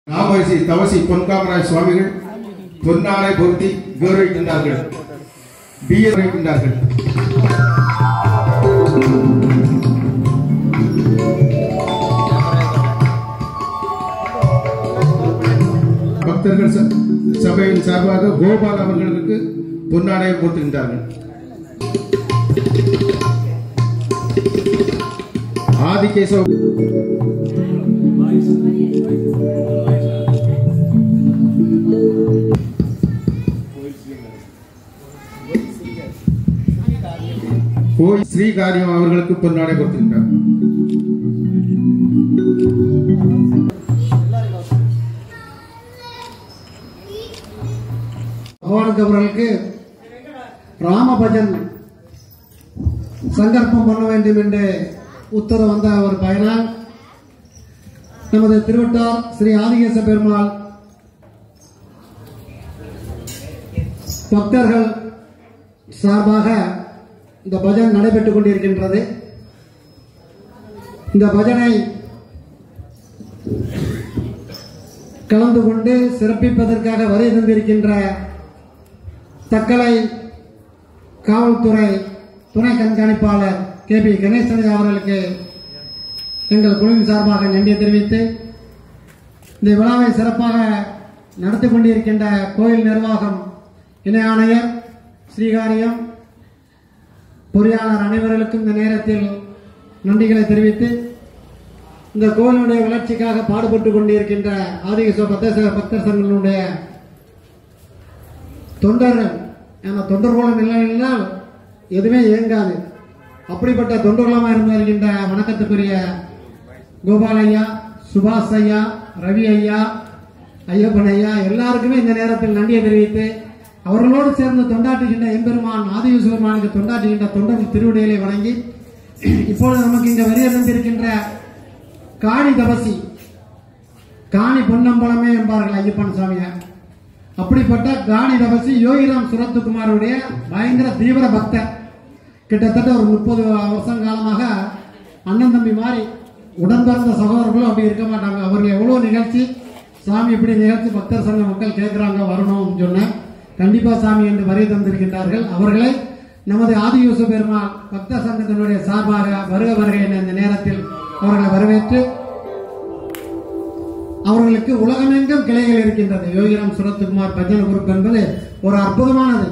நாமரிசி தவசி பொன்காமராஜ் சுவாமிகள் பொன்னாடை பொருத்தி கௌரவிக்கின்றார்கள் பிஏ வைக்கின்றார்கள் பக்தர்கள் ச- சபையின் சார்பாக கோபால் அவர்களுக்கு பொன்னாடை போட்டுகின்றார்கள் ஆதிகேசவ கோயில் ஸ்ரீகாரியம் அவர்களுக்கு பொன்னாடை கொடுத்திருக்கிறார் பகவானுக்கு அவர்களுக்கு ராமபஜன் சங்கல்பம் பண்ண வேண்டும் என்று உத்தரவு வந்த ஒரு பயனால் நமது திருவட்டார் ஸ்ரீ ஆதிகேச பெருமாள் பக்தர்கள் சார்பாக இந்த பஜன் நடைபெற்றுக் கொண்டிருக்கின்றது இந்த பஜனை கலந்து கொண்டு சிறப்பிப்பதற்காக வருகை தந்திருக்கின்ற தக்கலை காவல்துறை துணை கண்காணிப்பாளர் கே பி கணேசன் அவர்களுக்கு எங்கள் குழுவின் சார்பாக நன்றியை தெரிவித்து இந்த விழாவை சிறப்பாக நடத்தி கொண்டிருக்கின்ற கோயில் நிர்வாகம் இணை ஆணையர் ஸ்ரீகாரியம் பொறியாளர் அனைவர்களுக்கும் இந்த நேரத்தில் நன்றிகளை தெரிவித்து இந்த கோயிலுடைய வளர்ச்சிக்காக பாடுபட்டு கொண்டிருக்கின்ற ஆதிகேஸ்வர பக்தர் பக்தர் சங்கங்களுடைய தொண்டர்கள் ஏன்னா தொண்டர் குலம் இல்லை என்றால் எதுவுமே இயங்காது அப்படிப்பட்ட தொண்டர்குலமாக இருந்து வருகின்ற வணக்கத்துக்குரிய கோபால் ஐயா சுபாஷ் ஐயா ரவி ஐயா ஐயப்பன் ஐயா எல்லாருக்குமே இந்த நேரத்தில் நன்றியை தெரிவித்து அவர்களோடு சேர்ந்து தொண்டாற்றுகின்ற எம்பெருமான் ஆதியூசுவருமானுக்கு தொண்டாற்றுகின்ற தொண்டர்கள் திருவடிகளை வணங்கி இப்பொழுது நமக்கு இங்க வரிய தந்திருக்கின்ற காணி தபசி காணி பொன்னம்பலமே என்பார்கள் ஐயப்பன் சாமியார் அப்படிப்பட்ட காணி தபசி யோகிராம் சுரத்துக்குமாருடைய பயங்கர தீவிர பக்தர் கிட்டத்தட்ட ஒரு முப்பது வருஷம் காலமாக அண்ணன் தம்பி மாதிரி உடன் பிறந்த சகோதரர்களும் அப்படி இருக்க மாட்டாங்க அவர்கள் எவ்வளவு நிகழ்ச்சி சாமி இப்படி நிகழ்ச்சி பக்தர் சங்க மக்கள் கேட்கிறாங்க வரணும் சொன்னேன் கண்டிப்பா சாமி என்று வரை தந்திருக்கின்றார்கள் அவர்களை நமது ஆதியூச பெருமாள் பக்தர் சங்கத்தினுடைய சார்பாக வருக வருக என இந்த நேரத்தில் அவர்களை வரவேற்று அவர்களுக்கு உலகமெங்கும் கிளைகள் இருக்கின்றது யோகிராம் சுரத்குமார் பஜன குரூப் என்பது ஒரு அற்புதமானது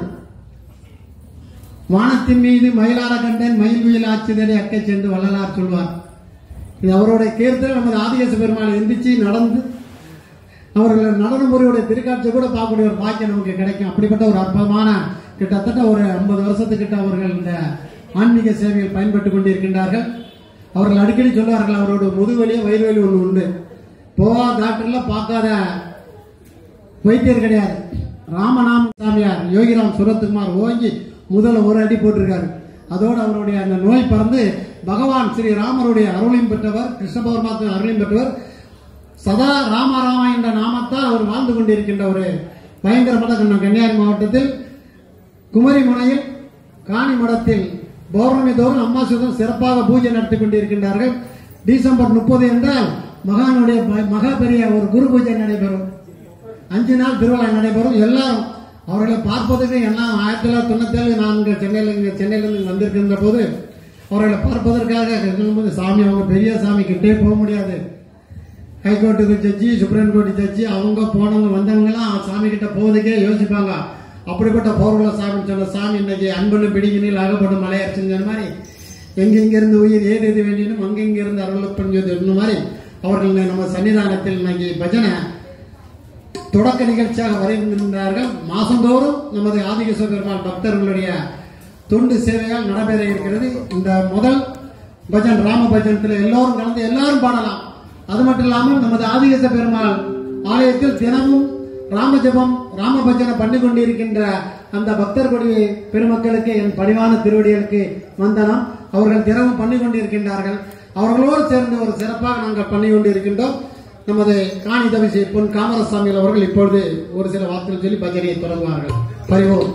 வானத்தின் மீது மயிலார கண்டன் மயில் குயில் ஆட்சிதரை அக்கை சென்று வள்ளலார் சொல்வார் இது அவருடைய கீர்த்தல் நமது ஆதிகேச பெருமாள் எந்திரிச்சு நடந்து அவர்கள் நடன முறையுடைய திருக்காட்சியை கூட பார்க்கக்கூடிய ஒரு பாக்கியம் நமக்கு கிடைக்கும் அப்படிப்பட்ட ஒரு அற்புதமான கிட்டத்தட்ட ஒரு ஐம்பது வருஷத்துக்கிட்ட அவர்கள் இந்த ஆன்மீக சேவையில் பயன்பட்டுக் கொண்டிருக்கின்றார்கள் அவர்கள் அடிக்கடி சொல்வார்கள் அவரோட முதுவலியே வயிறு வலி ஒன்று உண்டு போகாத டாக்டர்ல பார்க்காத வைத்தியர் கிடையாது ராமநாம சாமியார் யோகிராம் சுரத்குமார் ஓங்கி முதல்ல ஒரு அடி போட்டிருக்காரு அதோடு அவருடைய அந்த நோய் பறந்து பகவான் ஸ்ரீ ராமருடைய அருளையும் பெற்றவர் கிருஷ்ண பரமாத்மா அருளையும் பெற்றவர் சதா ராம ராமா என்ற நாமத்தால் அவர் வாழ்ந்து கொண்டிருக்கின்ற ஒரு பயங்கரமான கண்ணம் கன்னியாகுமரி மாவட்டத்தில் குமரி முனையில் காணி மடத்தில் பௌர்ணமி தோறும் அம்மாசுதம் சிறப்பாக பூஜை நடத்தி கொண்டிருக்கின்றார்கள் டிசம்பர் முப்பது என்றால் மகானுடைய ப- மகா பெரிய ஒரு குரு பூஜை நடைபெறும் அஞ்சு நாள் திருவிழா நடைபெறும் எல்லாரும் அவர்களை பார்ப்பதற்கு எல்லாம் ஆயிரத்தி தொள்ளாயிரத்தி தொண்ணூத்தி ஏழு நான் இங்க சென்னையில் இங்க சென்னையிலிருந்து வந்திருக்கின்ற போது அவர்களை பார்ப்பதற்காக சொல்லும்போது சாமி அவங்க பெரிய சாமி கிட்டே போக முடியாது ஹைகோர்ட்டுக்கு ஜட்ஜி சுப்ரீம் கோர்ட் ஜட்ஜி அவங்க போனவங்க வந்தவங்கலாம் சாமி கிட்ட போவதுக்கே யோசிப்பாங்க அப்படிப்பட்ட பௌர்வல சாமி சொன்ன சாமி இன்னைக்கு அன்பனு பிடிக்கினில் அகப்படும் மலையாச்சுன்னு சொன்ன மாதிரி எங்க இங்க இருந்து உயிர் ஏது எது வேண்டியும் அங்க இங்க இருந்து அருளப்பன் சொன்ன மாதிரி அவர்கள் நம்ம சன்னிதானத்தில் இன்னைக்கு பஜனை தொடக்க நிகழ்ச்சியாக வருகின்றார்கள் மாசந்தோறும் நமது ஆதிகேஸ்வர பெருமாள் பக்தர்களுடைய தொண்டு சேவையால் நடைபெற இருக்கிறது இந்த முதல் பஜன் ராம பஜனத்தில் எல்லோரும் கலந்து எல்லாரும் பாடலாம் அது மட்டும் இல்லாமல் நமது ஆதிகேச பெருமாள் ஆலயத்தில் தினமும் ராம ஜபம் ராம பஜனை பண்ணி கொண்டிருக்கின்ற அந்த பக்தர் கொடி பெருமக்களுக்கு என் பணிவான திருவடிகளுக்கு வந்தனம் அவர்கள் தினமும் பண்ணி கொண்டிருக்கின்றார்கள் அவர்களோடு சேர்ந்து ஒரு சிறப்பாக நாங்கள் பண்ணி கொண்டிருக்கின்றோம் நமது காணி தவிசி பொன் காமரசாமிகள் அவர்கள் இப்பொழுது ஒரு சில வார்த்தைகள் சொல்லி பஜனையை தொடங்குவார்கள் பரிவோம்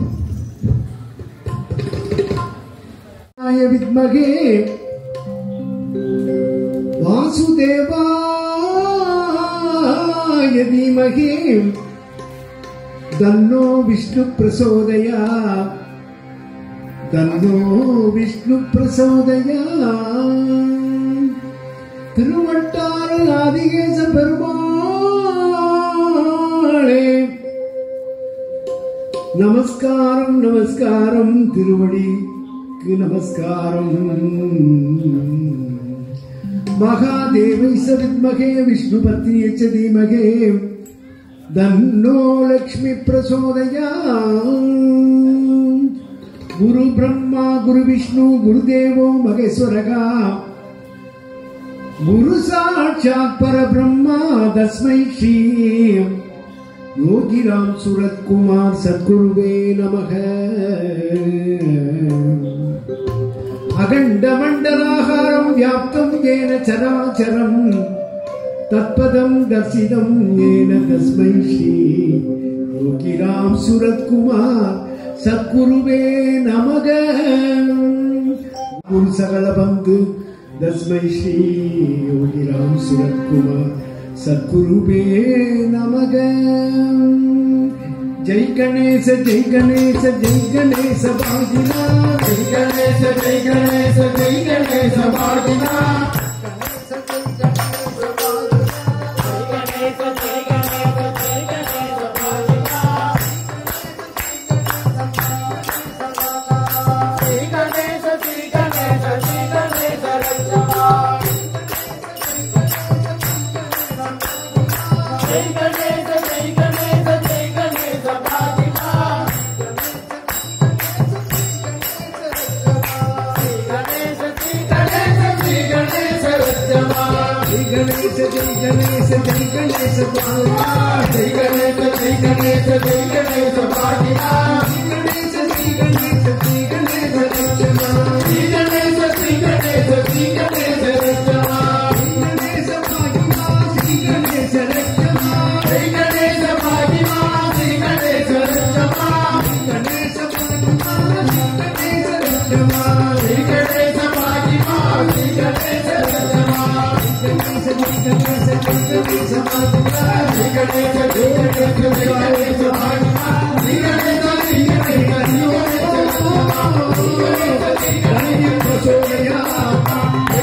வித்மகே வாசுதேவா वरुणाय धीमहि तन्नो विष्णु प्रचोदया तन्नो विष्णु प्रचोदया திருவட்டாறு ஆதிகேச பெருமாளே நமஸ்காரம் நமஸ்காரம் திருவடிக்கு நமஸ்காரம் மகாதேவை சவித்மகே விஷ்ணு பத்னியை ச தீமகே தன்னோ லக்ஷ்மி பிரசோதயா குரு பிரம்மா குரு விஷ்ணு குருதேவோ மகேஸ்வரகா குரு சாட்சாத் பரபிரம்மா தஸ்மை ஸ்ரீ யோகிராம் சுரத்குமார் சத்குருவே நமக அகண்ட மண்டலாகாரம் வியாப்தம் ஏன சராச்சரம் தத்பதம் தர்சிதம் ஏன தஸ்மை ஸ்ரீ யோகிராம் சுரத்குமார் சத்குருவே நமக குரு சகல பந்து தஸ்மை ஸ்ரீ யோகிராம் சுரத்குமார் சத்குருவே நமக ஜெய் கணேச ஜெய் கணேச ஜெய் கணேச பாகினா ஜெய் கணேச ஜெய் கணேச ஜெய் கணேச பாகினா ஜெய் கணேச ஜெய் கணேச ஜெய் கணேச பாகினா ஜெய் கணேச ஜெய் கணேச ஜெய் கணேச பாகினா கணேச ஜெய் கணேச ஜெய் கணேச ரட்சமா ஜெய் கணேச ஜெய் கணேச ஜெய் கணேச ரட்சமா கணேச பாகினா ஜெய் கணேச ரட்சமா ஜெய் கணேச பாகினா ஜெய் கணேச ரட்சமா கணேச பாகினா ஜெய் கணேச ரட்சமா ஜெய் கணேச பாகினா ஜெய் கணேச ரட்சமா கணேச ஜெய் கணேச ஜெய் கணேச பாகினா ஜெய் கணேச ஜெய் கணேச ஜெய் கணேச பாகினா ஜெய் கணேச ஜெய் கணேச ஜெய் கணேச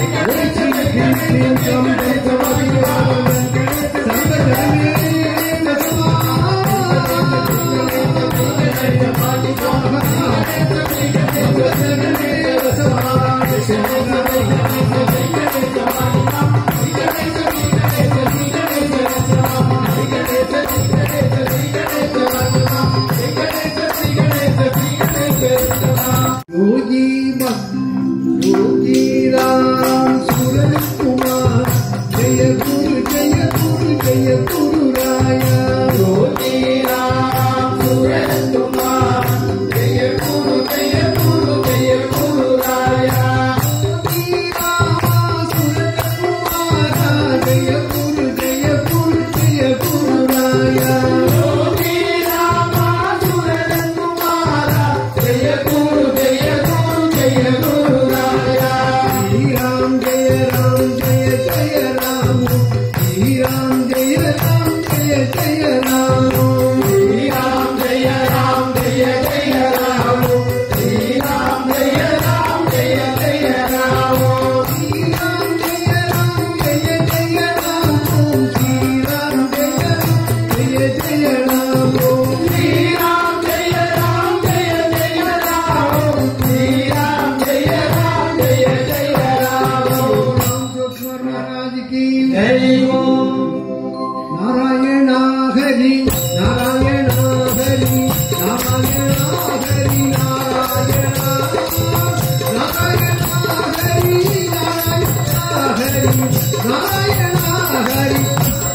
योगी योगी राम सूरज कुमार जय गुरु जय गुरु जय गुरु राया योगी राम सूरज कुमार जय गुरु जय गुरु जय गुरु राया योगी राम सूरज कुमार जय गुरु जय गुरु जय गुरु राया योगी राम सूरज कुमार जय गुरु जय गुरु जय गुरु राया श्री राम जय राम जय जय राम श्री राम जय राम जय जय राम श्री राम जय राम जय जय राम श्री राम जय राम जय जय राम श्री राम जय राम जय जय राम श्री राम जय राम जय जय राम श्री राम जय राम जय जय राम श्री राम जय राम जय जय राम राम जोगेश्वर महाराज की जय नारायणा हरि नारायणा हरि नारायणा हरि नारायणा नारायणा हरि नारायणा हरि नारायणा हरि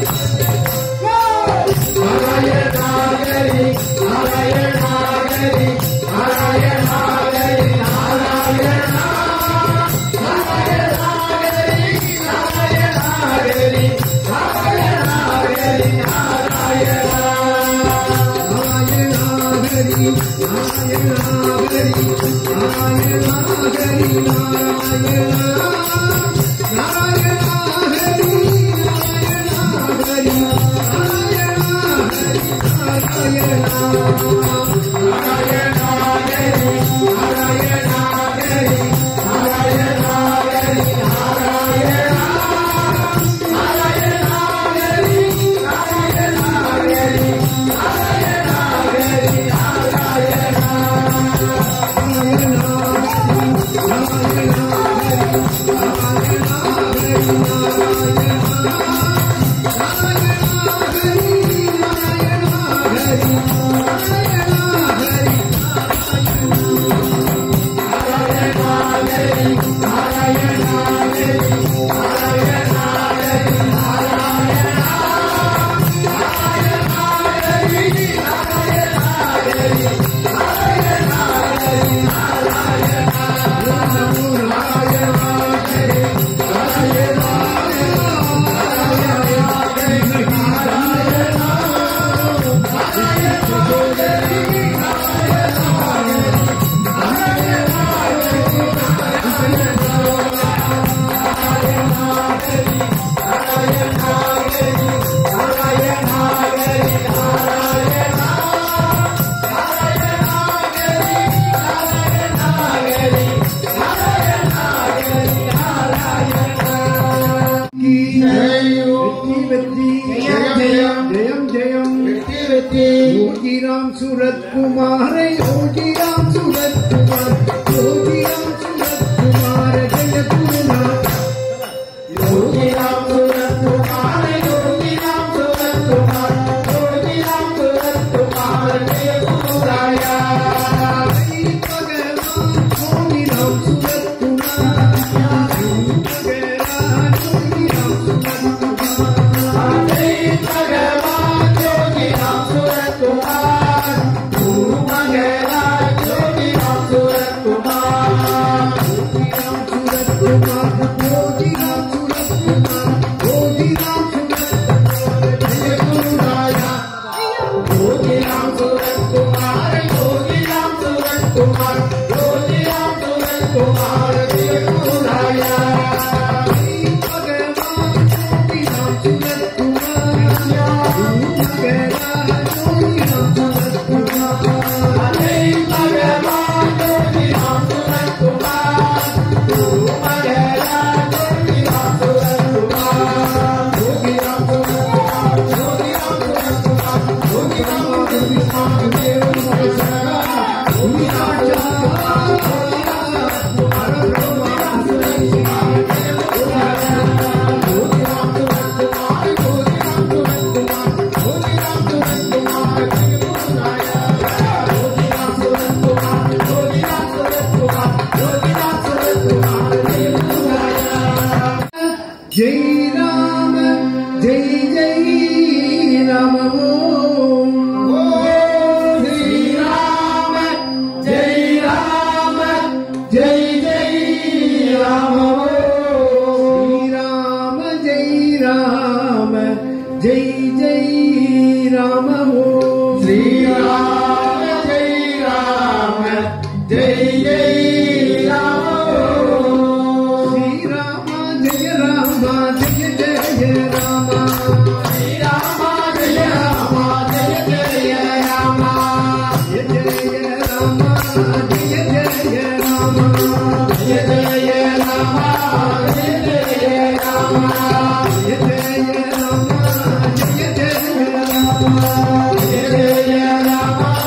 नारायणा हरि नारायणा हरि नारायणा हरि नारायणा नारायणा हरि नारायणा हरि नारायणा हरि नारायणा नारायणा हरि नारायणा हरि नारायणा வெற்றி ஜெயம் ஜெயம் ஜெயம் வெற்றி வெற்றி யோகிராம் சுரத்குமார யோகிராம் சுரத்குமார் யோகிராம் சுரத்குமார ஜெய குருநாத் யோகிராம் சுரத்குமார யோகிராம் சுரத்குமார் யோகிராம் சுரத்குமார் ஜெய குருராயா பகவான் யோகிராம் சுரத்குமார் பகவான் யோகிராம் சுரத்குமார் ஜெய் பகவான் யோகிராம் சுரத்குமார் குரு மகேலா யோகிராம் சுரத்குமார் யோகிராம் சுரத்குமார் யோகிராம் சுரத்குமார் யோகிராம் சுரத்குமார் ஜெய குருராயா யோகிராம் சுரத்குமார் யோகிராம் சுரத்குமார் யோகிராம் சுரத்குமார் ஜெய குருராயா ஜெய் ராம ஜெய் ஜெய் ராம ஓம் ஸ்ரீராம ஜெய் ராம ஜெய் ஜெய் ராம ஸ்ரீராம ஜெய் ராம ஜெய் ஜெய் ராம ஓம் ஸ்ரீராம ஜெய் ராம ஜெய் ஜெய் ராம ஸ்ரீராம ஜெய ராம ஜெய ஜெய ராம ஸ்ரீராம ஜெய ராம ஜெய ஜெய ராம ஜெய ஜெய ராம ஜெய ஜெய ராம ஜெய ஜெய ராம ஜெய ஜெய ராம ஜெய ஜெய ராம ஜெய ஜெய ராம ஜெய ஜெய ராம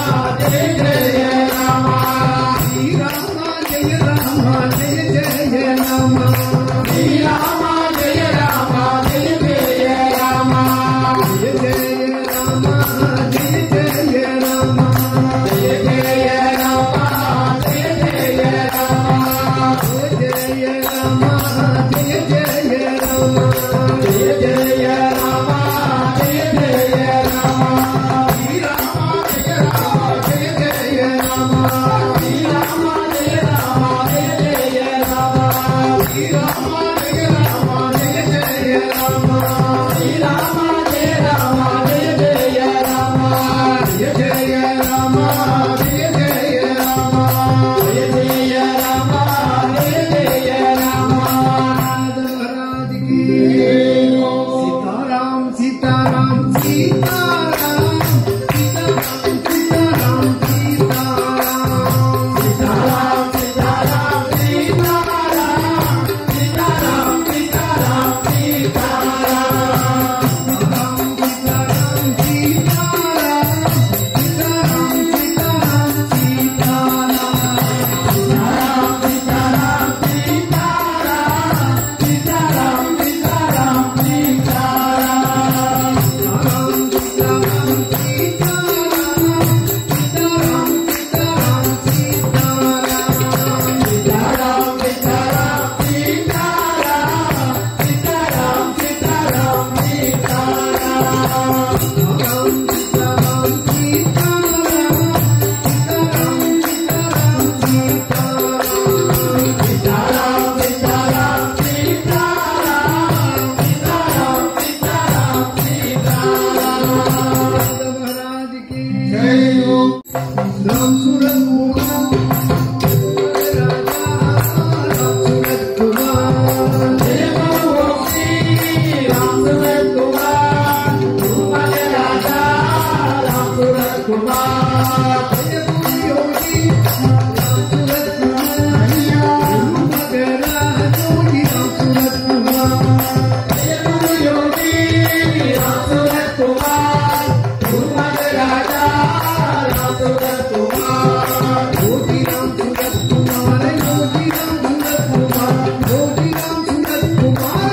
महाराज की जय हो राम सूरत कुमार राजा राम सूरत कुमार जय हो श्री राम सूरत कुमार तुम्हारे राजा राम सूरत कुमार जय गुरु योगी राम सूरत कुमार गुरु मगरा जोगी राम सूरत कुमार जय गुरु योगी राम सूरत कुमार तुम्हारे राजा राम सूरत कुमार योगी राम सूरत कुमार योगी राम सूरत कुमार योगी राम सूरत कुमार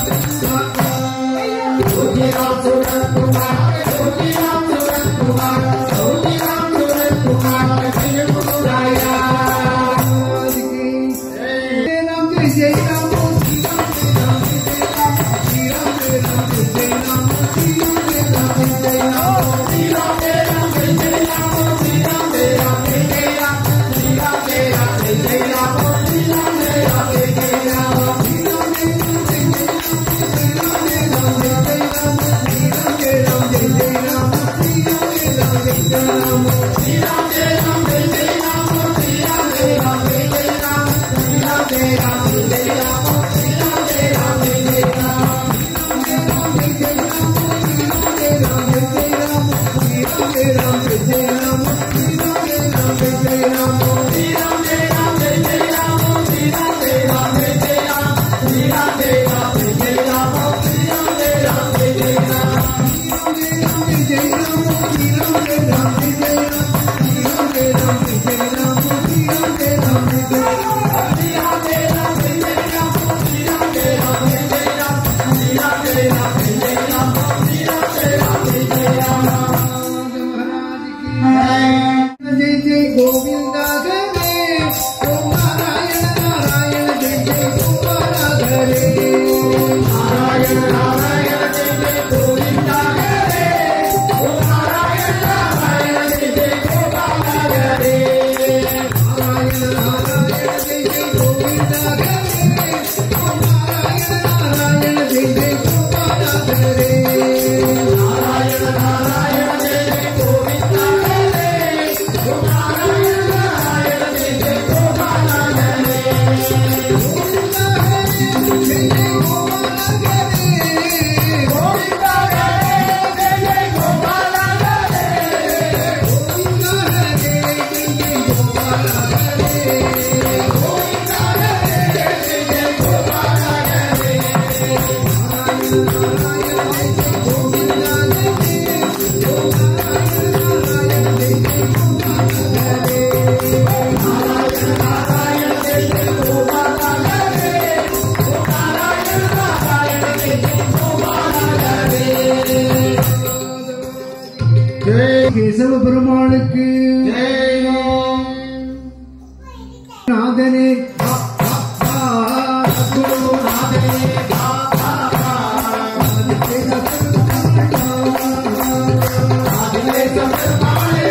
योगी राम सूरत कुमार योगी राम सूरत कुमार योगी राम सूरत कुमार जय गुरु राया महाराज की जय राम जय जय राम श्री राम जय राम श्री राम जय राम श्री राम जय राम श्री राम जय राम जय राम जय जय राम श्री राम जय राम जय जय राम श्री राम जय राम जय जय राम श्री राम जय राम जय जय राम श्री राम जय राम जय जय राम श्री राम जय राम जय जय राम जय राम जय जय राम श्री राम जय राम जय जय राम श्री राम जय राम जय जय राम श्री राम जय राम जय जय राम श्री राम जय राम जय जय राम श्री राम जय राम जय जय राम श्री राम जय राम जय जय राम श्री राम जय राम जय जय राम श्री राम जय राम जय जय राम श्री राम जय राम जय जय राम श्री राम जय राम जय जय राम श्री राम जय राम जय जय राम श्री राम जय राम जय जय राम श्री राम जय राम जय जय राम श्री राम जय राम जय जय राम महाराज की जय जय गोविंद हरे ओम नारायण नारायण जय जय गोपाल हरे नारायण नारायण जय जय गोविंद हरे ओम नारायण नारायण जय जय गोपाल हरे नारायण नारायण जय जय गोविंद हरे ओम नारायण नारायण जय जय गोपाल हरे नारायण नारायण जय जय गोविंद हरे ओम नारायण नारायण जय जय गोपाल हरे गोविंद हरे जय जय गोपाल हरे गोविंद हरे जय जय गोपाल हरे नारायण जय जय गोपाल हरे ओम नारायण नारायण जय जय गोपाल हरे जय கேசவ பெருமாளுக்கு जय ओम நாதனே गुरुनाथने आदिले सबरमाने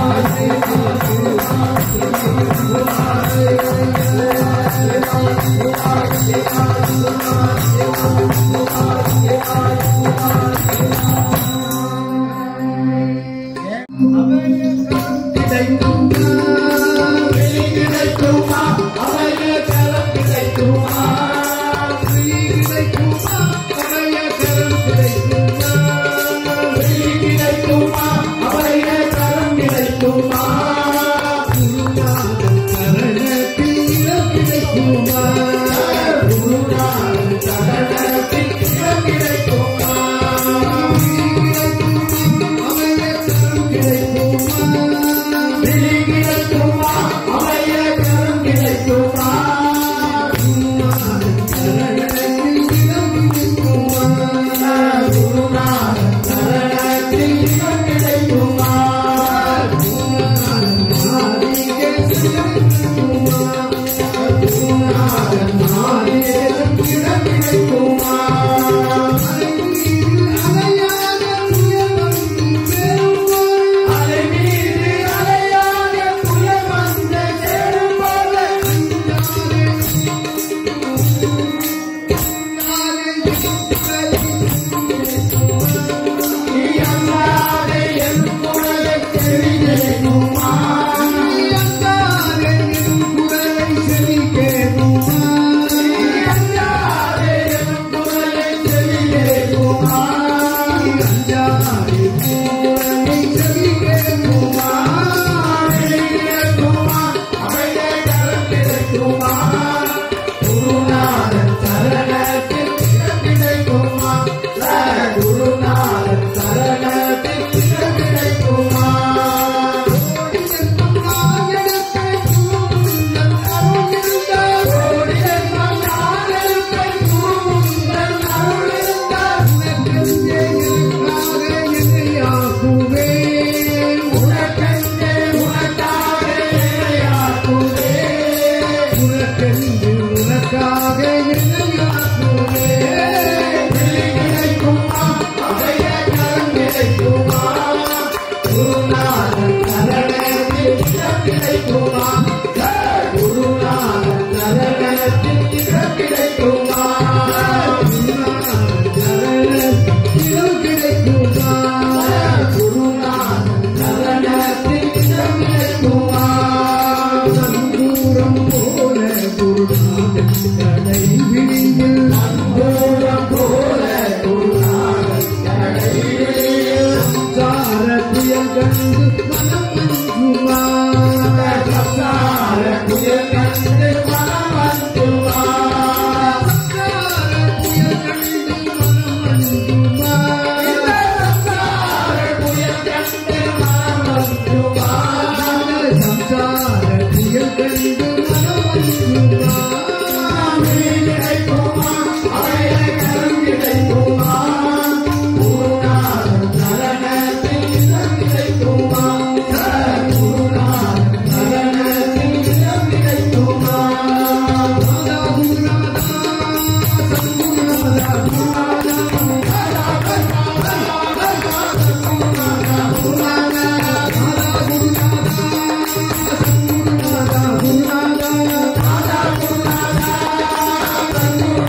Thank குருநாதா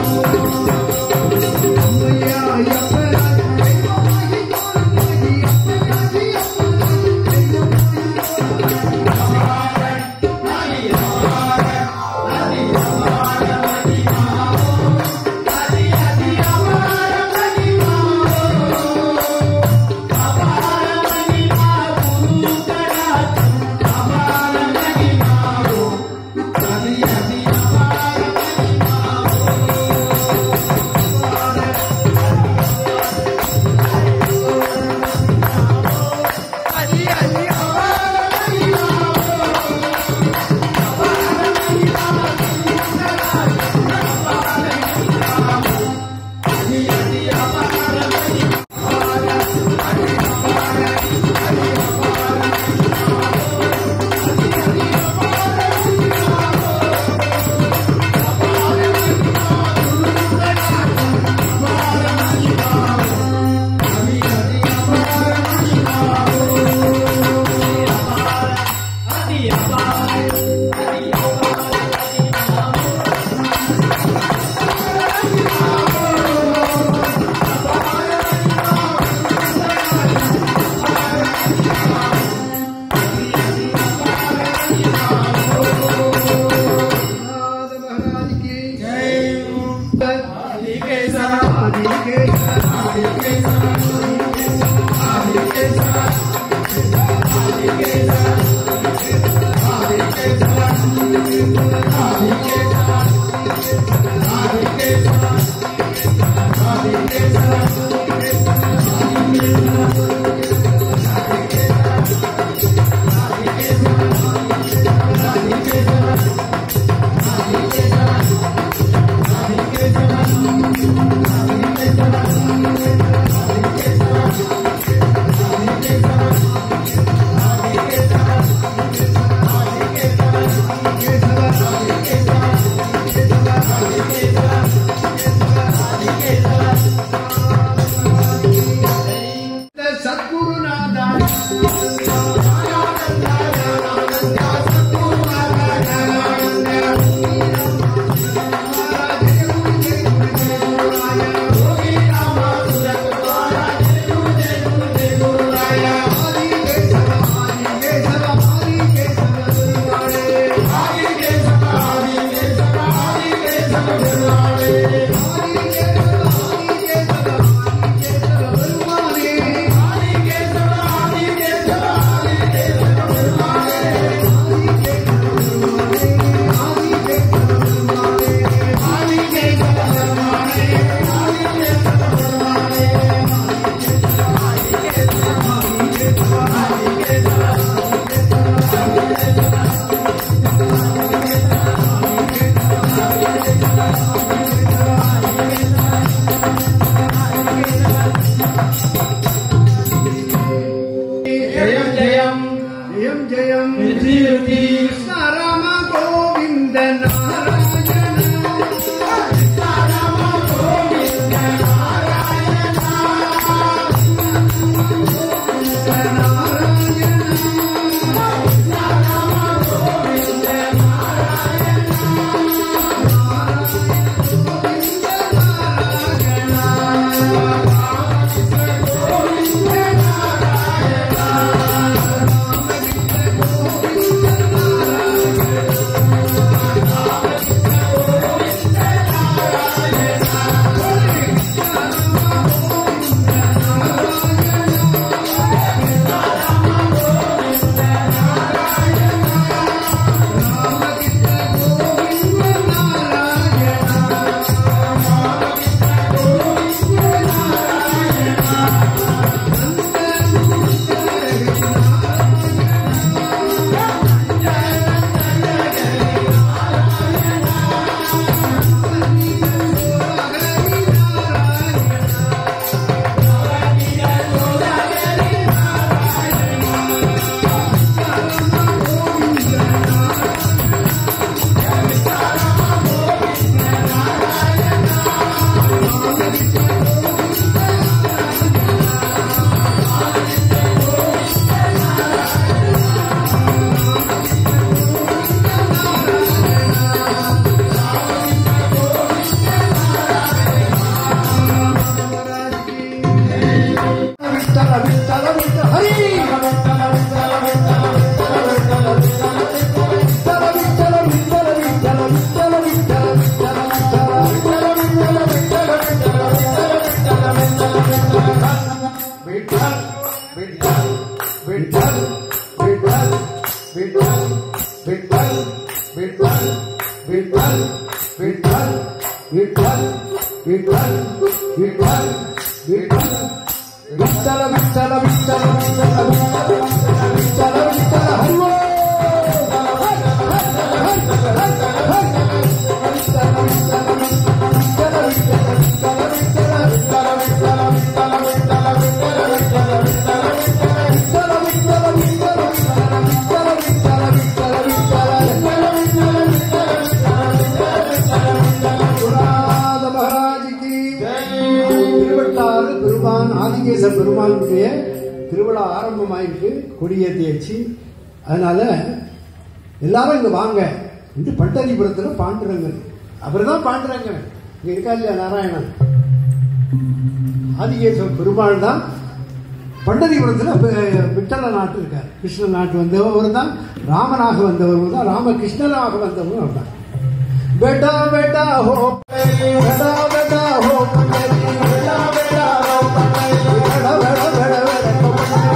ஆதிகேசவா விட்டல் விட்டல் விட்டல் விட்டல விட்டல விட்டல விட்டல விட்டல விட்டல விட்டல ஹரிவோ திருவட்டாறு பெருமான் ஆதிகேச பெருமானுடைய திருவிழா ஆரம்பமாயிருக்கு கொடியேற்றியாச்சு அதனால எல்லாரும் இங்க வாங்க இந்த பட்டரிபுரத்துல பாண்டுரங்கன் அவர் தான் பாண்டுரங்கன் இங்க இருக்கா இல்லையா நாராயணன் ஆதிகேச பெருமாள் தான் பண்டரிபுரத்தில் விட்டல நாட்டு இருக்கார் கிருஷ்ண நாட்டு வந்தவர் தான் ராமனாக வந்தவர் தான் ராமகிருஷ்ணனாக வந்தவர் அவர் தான் बेटा बेटा हो बेटा बेटा हो बेटा बेटा हो बेटा बेटा बेटा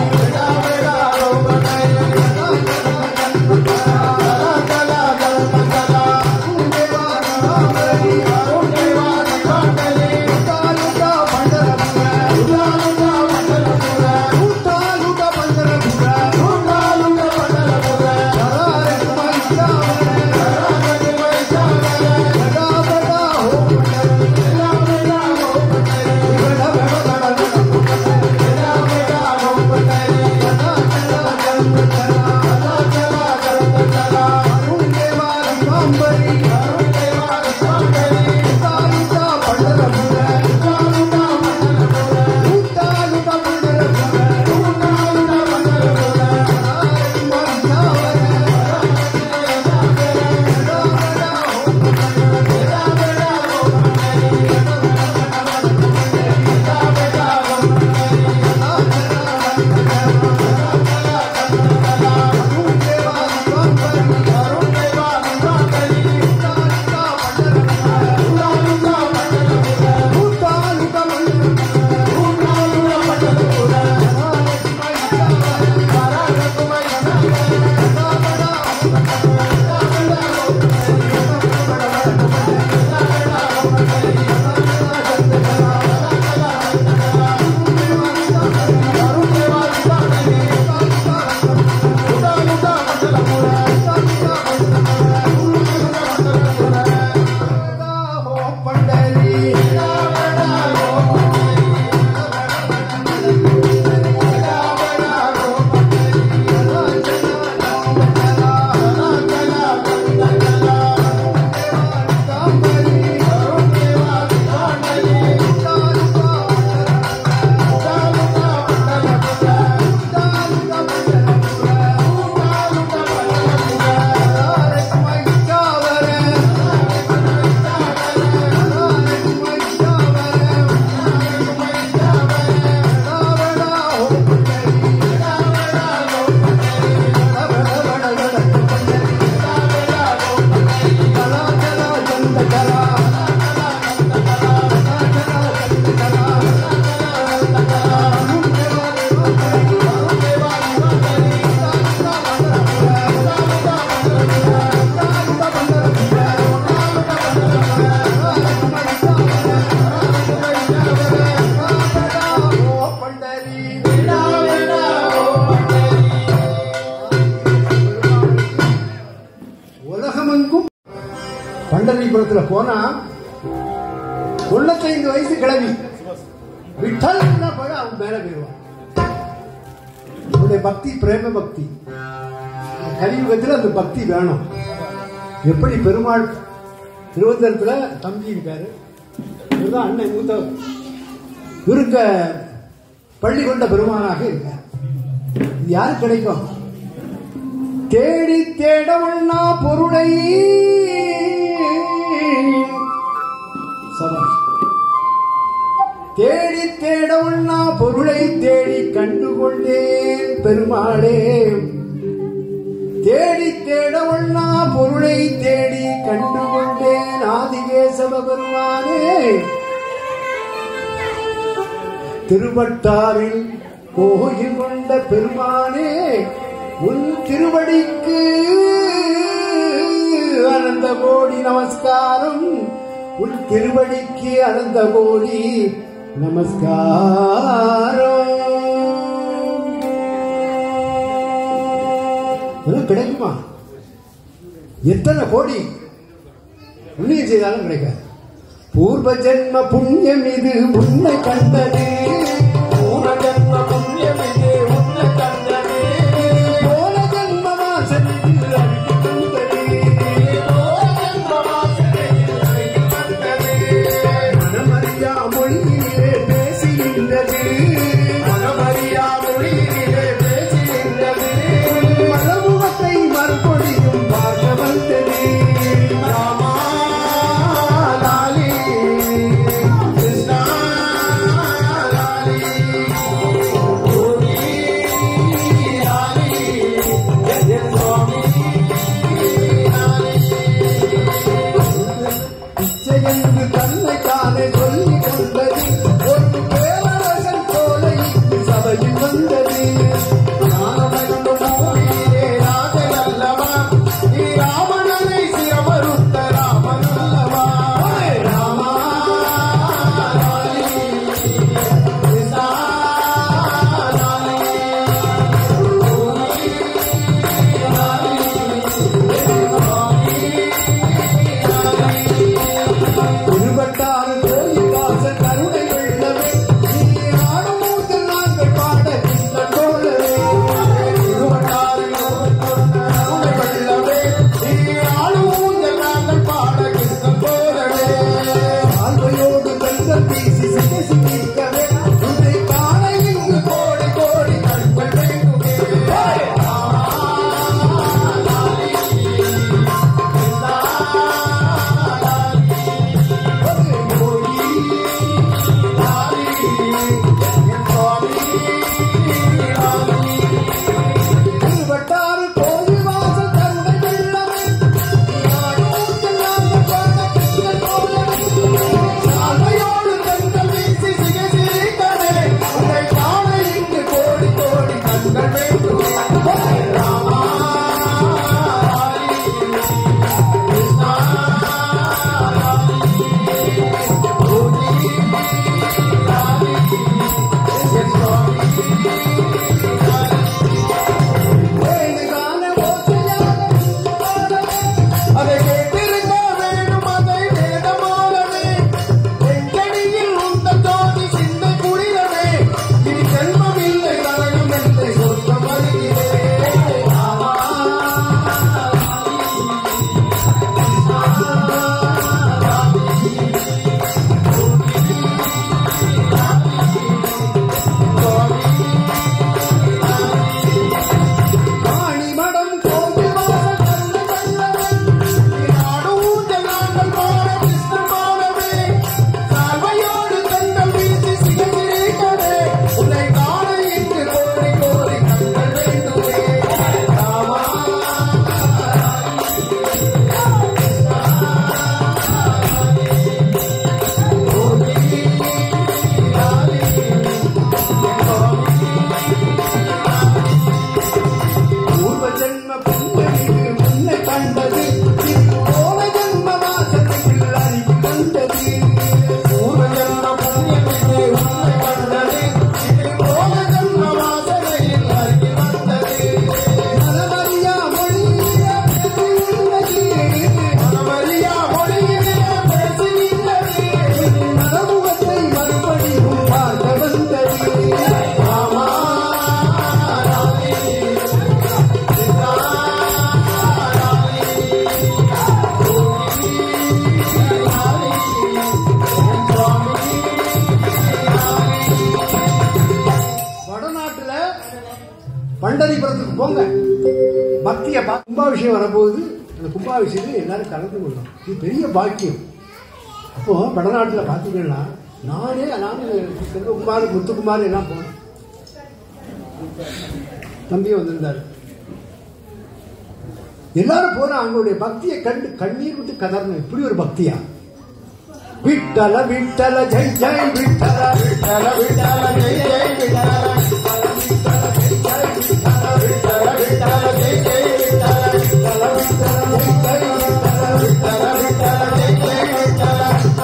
உலகமெங்கும் பண்டரிபுரத்துல போனா தொண்ணூத்தைந்து வயசு கிளவி விட்டல் போய் அவன் மேல போயிடுவான் அவனுடைய பக்தி பிரேம பக்தி கலியுகத்தில் அந்த பக்தி வேணும் எப்படி பெருமாள் திருவந்தரத்துல தம்பி இருக்காரு இவர்தான் அண்ணன் மூத்தவர் இவருக்க பள்ளி கொண்ட பெருமானாக இருக்கார் இது யாருக்கு கிடைக்கும் தேடி தேடவண்ணா பொருளை சபாஷ் தேடி தேடவண்ணா பொருளை தேடி கண்டுகொண்டேன் பெருமாளே தேடி தேடவண்ணா பொருளை தேடி கண்டுகொண்டேன் ஆதிகேசவ பெருமானே திருவட்டாரில் கோயில் கொண்ட பெருமானே உன் திருவடிக்கு அனந்த கோடி நமஸ்காரம் உன் திருவடிக்கு அனந்த கோடி நமஸ்காரம் இதெல்லாம் கிடைக்குமா எத்தனை கோடி புண்ணியம் செய்தாலும் கிடைக்காது பூர்வ ஜென்ம புண்ணியம் இது உன்னை கண்டது பூர்வ ஜென்ம புண்ணியம் இது உன்னை கண்டது போன ஜென்ம வாசனையில் அழுத்தி தந்தது போன ஜென்ம வாசனையில் அழுத்தி தந்தது மனமறியா மொழியிலே பேசுகின்றது மனமறியா மொழியிலே பேசுகின்றது மனமுகத்தை மறுபடியும் பார்க்க வந்தது ராமா லாலி கிருஷ்ணா லாலி கோவி லாலி ஜெய சுவாமி பிச்சையென்று தன்னை தானே சொல்லிக் கொண்டது ஒரு பேரரசன் போல இங்கு சபையில் வந்தது ஞானமயந்த பூமியிலே ராஜன் அல்லவா நீ ராவணனை சிரமறுத்த ராமன் அல்லவா ராமா லாலி, கிருஷ்ணா லாலி, கோவி லாலி, இருபத்தாறு கோடி வாச கருணை வெள்ளமே நீ ஆடும் மூன்று நாங்கள் பாட கிருஷ்ண தோழரே இருபத்தாறு கருணை வெள்ளமே நீ ஆடும் மூன்று நாங்கள் பாட கிருஷ்ண தோழரே ஆழ்வையோடு கண்கள் வீசி சிகசி நிற்கவே உன்னை காண இங்கு கோடி கோடி கண்கள் வேண்டுமே வட்டாறு கோயில் வாசல் கருணை வெள்ளமே சாலையோடு கண்கள் வீசி சிகசிரிக்கவே உன்னை காண இங்கு கோடி கோடி கண்கள் வேண்டுமே ராமா கிருஷ்ணா வேணுகான ஓசையாக அதை கேட்டிருக்க வேண்டும் அதை வேதமாகவே வெங்கடியில் உந்த ஜோதி சிந்தை குளிரவே இனி செல்வம் இல்லை நரகம் இல்லை சொர்க்கம் வருகிறேன் ராமா காணிமடம் கோவில் வாசல் கருணை வெள்ளமே நாடும் ஜனாங்கள் பாட கிருஷ்ண பாடவே சால்வையோடு கண்கள் வீசி சிகசிரிக்கவே உன்னை காண இங்கு கோடி கோடி கண்கள் வேண்டுமே ராமா பூர்வ ஜென்ம புண்ணியமிகு முன்னை கண்டது போன ஜென்ம வாசனையில் அறிவு கண்டது பூர்வ ஜென்ம புண்ணியமிகு முன்னை கண்டது போன ஜென்ம வாசனையில் அறிவு வந்தது மனமறியா மொழியிலே பேசுகின்றது மனமறியா மொழியிலே பேசுகின்றது மனமுகத்தை மறுபடியும் பார்க்க வந்தது ராமா வடநாட்டுல பண்டரிபுரத்துக்கு போங்க பக்திய பா- கும்பாபிஷேகம் வரப்போகுது அந்த கும்பாபிஷேகத்தில் எல்லாரும் கலந்து கொள்ளணும் இது பெரிய பாக்கியம் அப்போ வடநாட்டுல பாத்தீங்கன்னா நானே நான் செல்வகுமார் முத்துக்குமார் எல்லாம் போனேன் தம்பி வந்திருந்தாரு எல்லாரும் போனா அவங்களுடைய பக்தியை கண்டு கண்ணீர் விட்டு கதறணும் இப்படி ஒரு பக்தியா விட்டல விட்டல ஜெய் ஜெய் விட்டல விட்டல விட்டல ஜெய் ஜெய் விட்டல விட்டல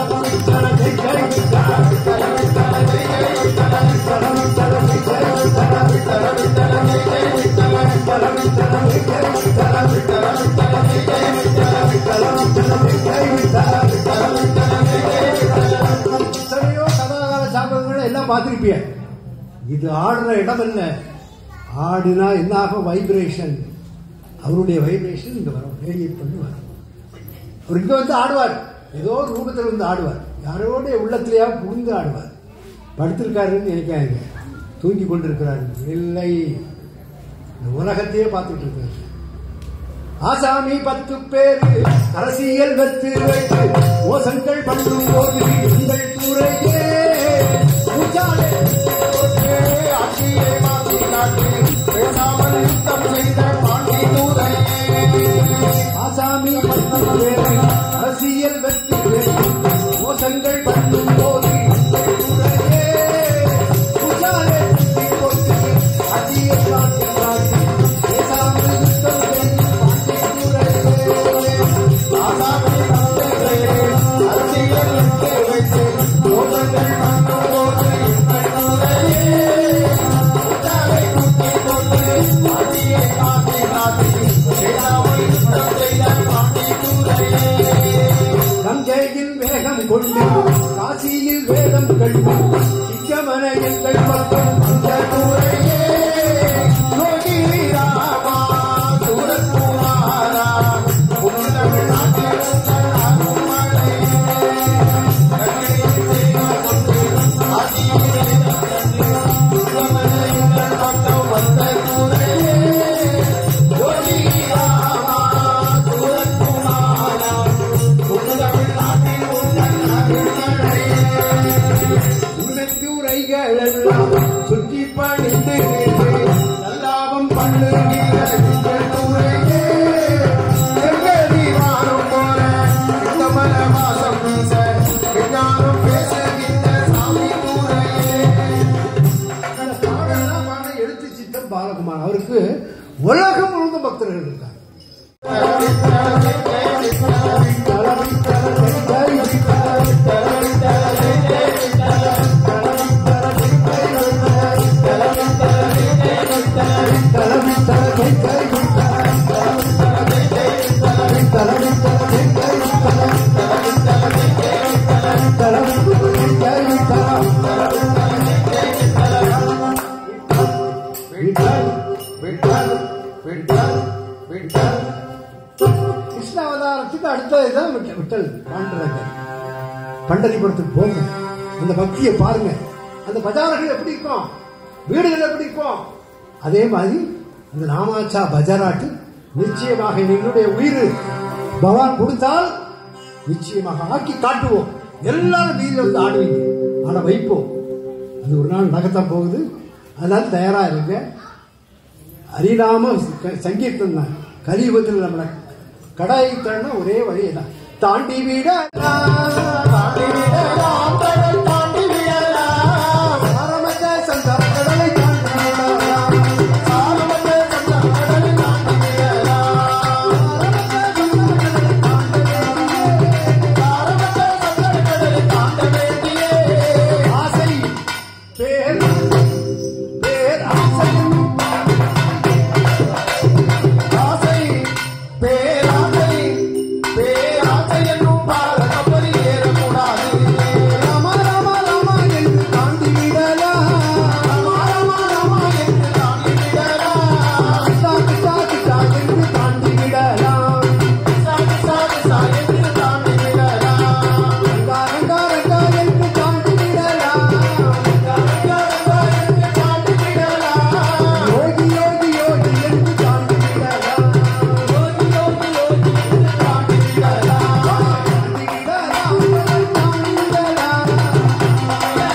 படம் எல்லாம் பார்த்திருப்பிய இது ஆடுற இடம் இல்ல ஆடுனா என்ன ஆகும் வைப்ரேஷன் அவருடைய வைப்ரேஷன் இங்க வரும் ரேடியேட் பண்ணி வரும் அவர் இங்க வந்து ஆடுவார் ஏதோ ஒரு ரூபத்தில் வந்து ஆடுவார் யாரோடைய உள்ளத்திலேயா புகுந்து ஆடுவார் படுத்திருக்காருன்னு நினைக்காங்க தூங்கி கொண்டிருக்கிறார் இல்லை இந்த உலகத்தையே பார்த்துட்டு இருக்காரு ஆசாமி பத்து பேரு அரசியல் வெத்து வைத்து மோசங்கள் பண்ணும் போது உங்கள் துறையே உச்சாலே போற்றே, ஆட்சியை மாற்றி காட்டி பேசாமல் யுத்தம் செய்த பாண்டி துறையே ஆசாமி பத்து பேரு அரசியல் வெத்து வைத்து மோசங்கள் பண்ணும் போது உங்கள் துறையே உச்சாலே போற்றி ஆட்சியை மாற்றி காட்டி பேசாமல் யுத்தம் செய்த கங்கையில் வேகம் கொண்டு காசியில் வேதம் கண்டு சிக்கமனையில் கல்பக்கம் அந்த துறையே யோகி ராமா சூரத்குமாரா உன்னமிழ் நாட்டில் உரைகளெல்லாம் சுற்றி பணிந்து நல்லாபம் பண்ணுகிற உங்கள் துறையே எங்கடி வாரும் போல கமல வாசம் வீச விஞ்ஞானம் பேசுகின்ற சாமி துறையே பாடலாம் பாட எழுத்து சித்தம் பாலகுமார் அவருக்கு உலகம் முழுவதும் பக்தர்கள் இருக்காங்க கிருஷ்ண அவதாரத்துக்கு அடுத்ததுதான் விட்டல் விட்டல் பாண்டரங்க பண்டரிபுரத்துக்கு போங்க அந்த பக்தியை பாருங்க அந்த பஜார்கள் எப்படி இருக்கும் வீடுகள் எப்படி இருக்கும் அதே மாதிரி இந்த நாமாச்சா பஜாராட்டு நிச்சயமாக எங்களுடைய உயிர் பகவான் கொடுத்தால் நிச்சயமாக ஆக்கி காட்டுவோம் எல்லாரும் வீதியில் வந்து ஆடுவீங்க ஆட வைப்போம் அது ஒரு நாள் நகத்தான் போகுது அதனால தயாரா இருங்க ஹரிநாம க- சங்கீர்த்தம் தான் கலியுகத்தில் நம்மளை கடாயை தண்ண ஒரே வழி தான் தாண்டி விட தாண்டி விடலாம், கடல் தாண்டி விடலாம். ஆரம்பத்த சந்தன கடலை தாண்டி விடலாம். ஆரம்பத்த சந்தன கடலை தாண்டி விடலாம். ஆரம்பத்த சந்தன கடலை தாண்ட வேண்டியே. ஆசை பேர் பேர் ஆசையும் ஆசை பேராசை பேராசை என்னும் பார கப்பலில் ஏறக்கூடாது ராமா ராமா ராமா என்று தாண்டி விடலாம் ராமா ராமா ராமா என்று தாண்டி விடலாம் கிருஷ்ணா கிருஷ்ணா கிருஷ்ணா என்று தாண்டி விடலாம் கிருஷ்ணா கிருஷ்ணா கிருஷ்ணா என்று தாண்டி விடலாம் ரங்கா ரங்கா ரங்கா என்று தாண்டி விடலாம் ரங்கா ரங்கா ரங்கா என்று தாண்டி விடலாம் யோகி யோகி யோகி என்று தாண்டி விடலாம் யோகி யோகி யோகி என்று தாண்டி விடலாம் தாண்டி விடலாம் தாண்டி விடலாம்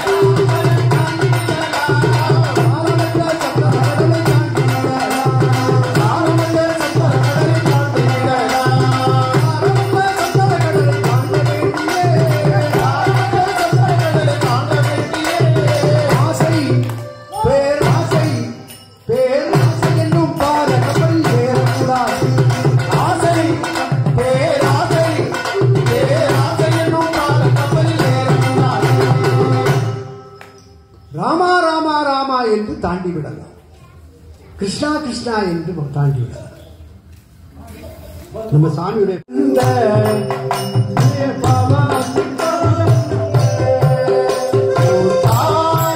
ராமா ராமா ராமா என்று தாண்டி விடலாம் கிருஷ்ணா கிருஷ்ணா என்று தாண்டி விடலாம் நம்ம சாமியுடைய இந்த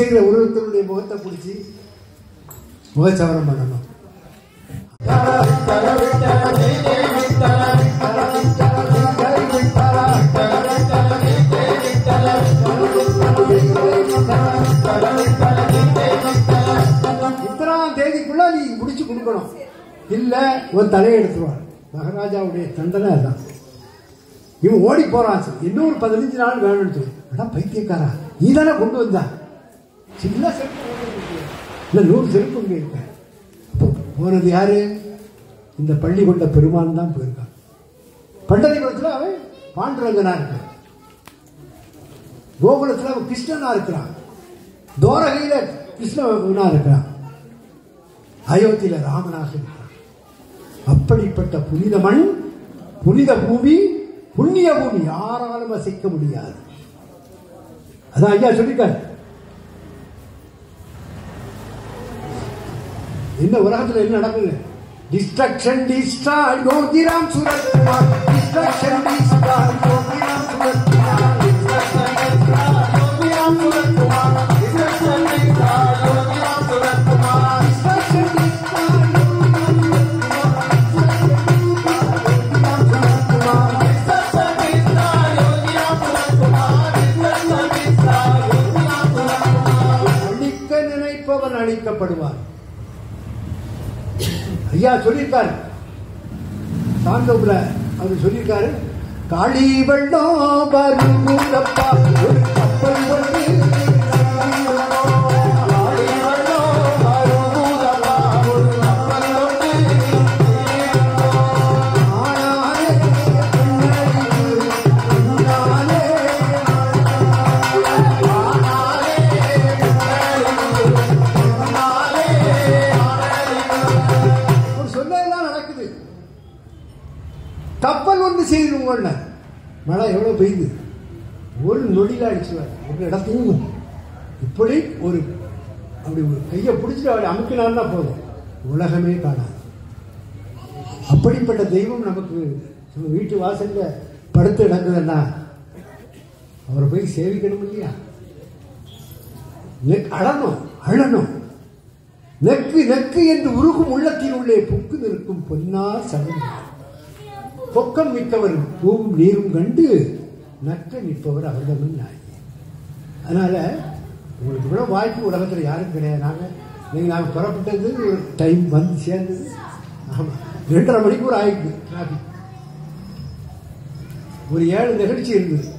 செய்கிற ஒருத்தருடைய முகத்தை பிடிச்சி முகச்சவரம் பண்ணணும் இத்தனாம் தேதிக்குள்ள நீ முடிச்சு கொடுக்கணும் இல்ல உன் தலையை எடுத்துருவார் மகாராஜாவுடைய தண்டனை அதான் இவன் ஓடி போறான் சார். இன்னொரு பதினஞ்சு நாள் வேணும்னு சொல்லி அடா பைத்தியக்காரா நீ தானே கொண்டு வந்தா சின்ன செருப்பு கொண்டு வந்திருக்கியே. இல்ல நூறு செருப்பு இங்க இருக்க அப்போ போனது யாரு இந்த பள்ளி கொண்ட பெருமான் தான் போயிருக்கான் பண்டரிபுரத்துல அவன் பாண்டுரங்கனா இருக்கான் கோகுலத்துல அவன் கிருஷ்ணனா இருக்கிறான் தோரகையில கிருஷ்ணனா இருக்கிறான் அயோத்தியில ராமனாக இருக்கிறான் அப்படிப்பட்ட புனித மண் புனித பூமி புண்ணிய பூமி யாராலும் அசைக்க முடியாது அதான் ஐயா சொல்லிட்டார் என்ன உலகத்துல என்ன நடக்குது destruction destroy Yogiram Suratkumar destruction destroy Yogiram Suratkumar destruction அழிக்க நினைப்பவன் அழிக்கப்படுவார் ஐயா சொல்லியிருக்காரு சாந்தோபுர அவர் சொல்லியிருக்காரு காளி வெள்ளம் வருங்கப்பா ஒரு கப்பல் வந்து காளி வெள்ளம் வருங்கப்பா, ஒரு கப்பல் வந்து ஆனாலே பின்னடி, பின்னாலே ஒரு சொல்லலாம் நடக்குது கப்பல் ஒன்று செய்யணுங்க மழை எவ்வளவு பெய்யுது ஒரு நொடியில அடிச்சுவார் ஒரு இடத்தையும் இப்படி ஒரு அப்படி ஒரு கையை பிடிச்சிட்டு அவரை அமுக்கினார்னா போதும் உலகமே காணாது அப்படிப்பட்ட தெய்வம் நமக்கு நம்ம வீட்டு வாசல்ல படுத்து கிடக்குதுன்னா அவரை போய் சேவிக்கணும் இல்லையா நெக்- அழணும் அழணும் நெக்கு நெக்கு என்று உருகும் உள்ளத்தின் உள்ளே புக்கு நிற்கும் பொன்னார் சடங்கு பொக்கம் மிக்கவர் பூவும் நீரும் கண்டு நக்க நிற்பவர் அவரிடமும் நாய் அதனால உங்களுக்கு கூட வாய்ப்பு உலகத்தில் யாரும் கிடையாது நாங்கள் நீங்கள் நாங்கள் புறப்பட்டது டைம் வந்து சேர்ந்தது ஆமாம் ரெண்டரை மணிக்கு ஒரு ஆயிடுது டிராஃபிக் ஒரு ஏழு நிகழ்ச்சி இருந்தது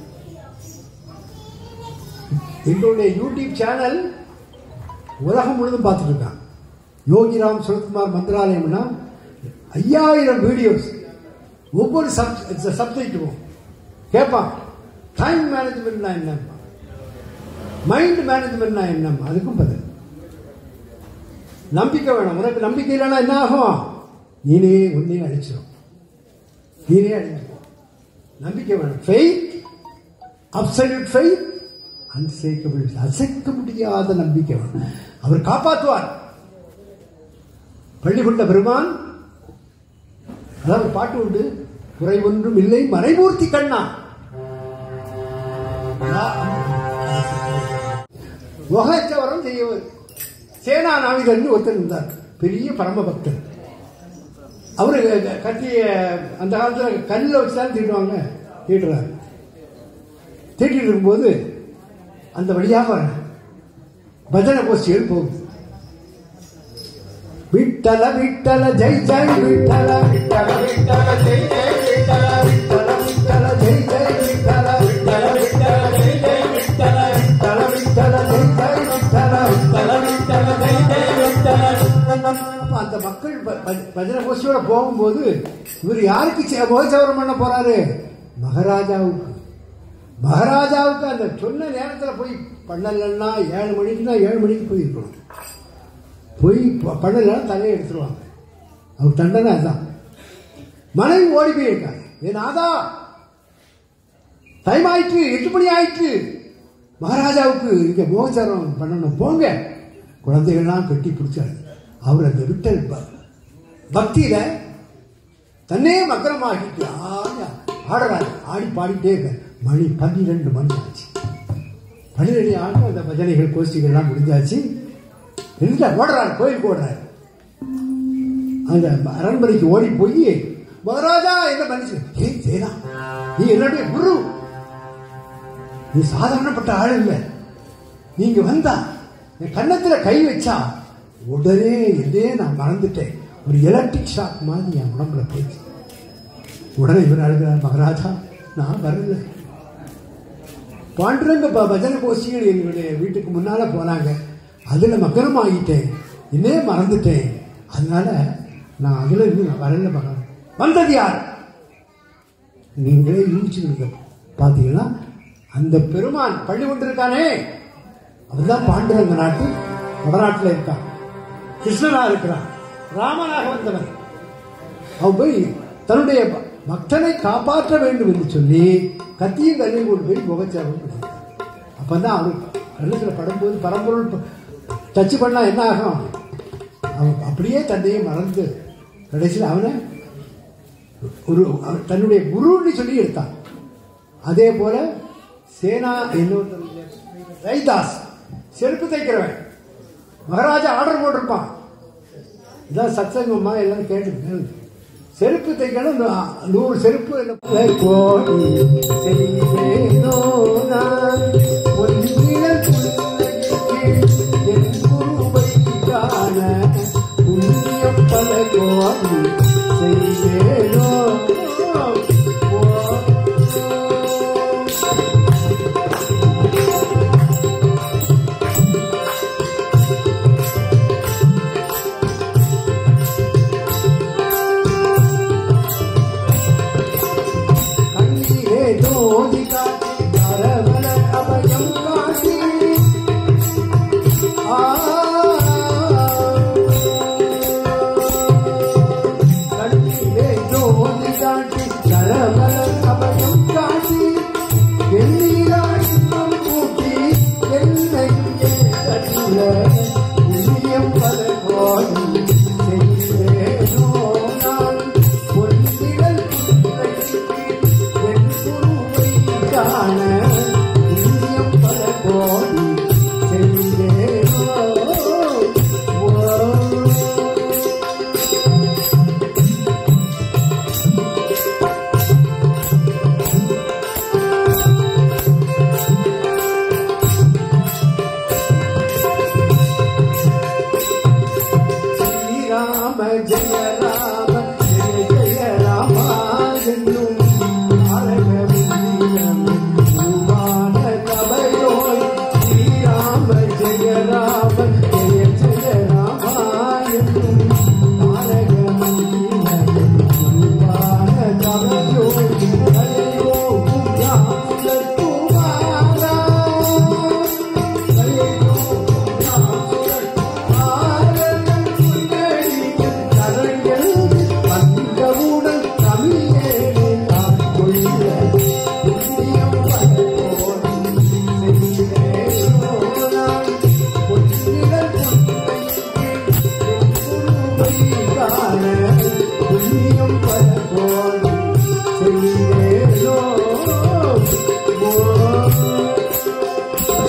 எங்களுடைய யூடியூப் சேனல் உலகம் முழுதும் பார்த்துட்டு இருக்கான் யோகிராம் சுரத்குமார் மந்திராலயம்னா ஐயாயிரம் வீடியோஸ் ஒவ்வொரு சப் சப்ஜெக்ட்டுக்கும் கேட்பான் டைம் மேனேஜ்மெண்ட்னா என்னம்மா மைண்ட் மேனேஜ்மெண்ட்னா என்னம்மா அதுக்கும் பதில் நம்பிக்கை வேணும் உனக்கு நம்பிக்கை இல்லைன்னா என்ன ஆகும் நீனே உன்னையே அழிச்சிடும் நீனே அழிஞ்சிடும் நம்பிக்கை வேணும் ஃபெய்த் அப்சல்யூட் ஃபெய்த் அன்சேக்கபிள் அசைக்க முடியாத நம்பிக்கை வேணும் அவர் காப்பாற்றுவார் பள்ளி கொண்ட பெருமான் அதாவது பாட்டு உண்டு குறை ஒன்றும் இல்லை மறைமூர்த்தி கண்ணா முகச்சவரம் செய்யவர் சேனா நாவிதன் ஒருத்தர் இருந்தார் பெரிய பரம பக்தர் அவரு கட்டிய அந்த காலத்துல கல்லில் வச்சு தான் தீட்டுவாங்க தீட்டுறாரு தீட்டிட்டு இருக்கும்போது அந்த வழியாக பஜனை கோஷ்டிகள் போகுது விட்டல விட்டல ஜெய் ஜெய் விட்டல விட்டல விட்டல ஜெய் ஜெய் விட்டல விட்டல விட்டல ஜெய் ஜெய் விட்டல விட்டல விட்டல ஜெய் ஜெய் விட்டல விட்டல விட்டல ஜெய் ஜெய் விட்டல விட்டல விட்டல ஜெய் ஜெய் விட்டல அப்ப அந்த மக்கள் ப- ப- பஜனை கோஷ்டியோட போகும்போது இவர் யாருக்கு சே- முகச்சவரம் பண்ண போறாரு மகாராஜாவுக்கு மகாராஜாவுக்கு அந்த சொன்ன நேரத்துல போய் பண்ணலன்னா ஏழு மணிக்குன்னா ஏழு மணிக்கு போய் இருக்கணும் போய் ப- பண்ணலன்னா தலையை எடுத்துருவாங்க அவர் தண்டனை அதுதான் மனைவி ஓடி போயிருக்காங்க என் ஆதா டைம் ஆயிற்று எட்டு மணி ஆயிற்று மகாராஜாவுக்கு இங்க மோகச்சாரம் பண்ணணும் போங்க குழந்தைகள்லாம் கட்டி பிடிச்சாரு அவர் அந்த விட்டல் ப- பக்தியில தன்னே மக்கரமாகிட்டு ஆடி ஆடுறாரு ஆடி பாடிட்டே இருக்க மணி பன்னிரெண்டு மணி ஆச்சு பன்னிரெண்டு ஆண்டு அந்த பஜனைகள் கோஷ்டிகள்லாம் முடிஞ்சாச்சு எங்க ஓடுறாரு கோயிலுக்கு ஓடுறாரு அந்த அரண்மனைக்கு ஓடி போய் மகாராஜா என்ன மன்னிச்சு ஏய் சேனா நீ என்னுடைய குரு நீ சாதாரணப்பட்ட ஆள் இல்லை நீங்க வந்தா என் கன்னத்துல கை வச்சா உடனே இதே நான் மறந்துட்டேன் ஒரு எலக்ட்ரிக் ஷாக் மாதிரி என் உடம்புல போயிடுச்சு உடனே இவர் அழுகிறார் மகாராஜா நான் வரல பாண்டுரங்க ப- பஜனை கோஷ்டிகள் எங்களுடைய வீட்டுக்கு முன்னால போனாங்க அதுல மகனம் ஆகிட்டேன் இன்னே மறந்துட்டேன் அதனால நான் அதுல இருந்து நான் வரல மகன் வந்தது யார் நீங்களே யூகிச்சுக்கிடுங்க பாத்தீங்கன்னா அந்த பெருமான் பள்ளி கொண்டிருக்கானே அவன்தான் பாண்டுரங்க நாட்டு வடநாட்டில் இருக்கான் கிருஷ்ணனா இருக்கிறான் ராமனாக வந்தவன் அவன் போய் தன்னுடைய ப- பக்தனை காப்பாற்ற வேண்டும் என்று சொல்லி கத்தியும் கல்லையும் கொண்டு போய் முகச்சாரம் பண்ணிட்டான் அப்பதான் அவன் கண்ணுல படும்போது பரம்பொருள் ப- டச் பண்ணா என்ன ஆகும் அவன் அப்படியே தன்னையே மறந்து கடைசியில் அவனை ஒரு அவன் தன்னுடைய குருன்னு சொல்லி எடுத்தான் அதே போல சேனா இன்னொருத்தர் ரைதாஸ் செருப்பு தைக்கிறவன் மகாராஜா ஆர்டர் போட்டிருப்பான் இதான் சத்சங்கம்மா எல்லாரும் கேட்டு செருப்பு தைக்கணும் நூ- நூறு செருப்பு இல்லை. கோடி செய்தேனோ நான் பொன்னிழல் புன்னகைக்கு என் குருவை காண புண்ணியம் பல கோடி செய்தேனோ கண்ணிலே ஜோதி காட்டி கரவல அபயம் காட்டி ஆ கண்ணிலே ஜோதி காட்டி கரவல அபயம் காட்டி எண்ணீராட்டம் கூட்டி என்னை கட்டில புண்ணியம் பல கோடி செய்தேனோ நான் பொன்னிழல் புன்னைக்கு என் குருவை காண புண்ணியம் பல கோடி செய்தேனோ ஓ. ஸ்ரீராம ஜெய ராம ஜெய ஜெய ராமா என்னும் ஆரகவியம் உருவான கவையோய் ஸ்ரீராம ஜெய ராம ஜெய ஜெய ராமா என்னும் ஆரகவியம் உருவான கவையோய் அலையோ குமாரா Oh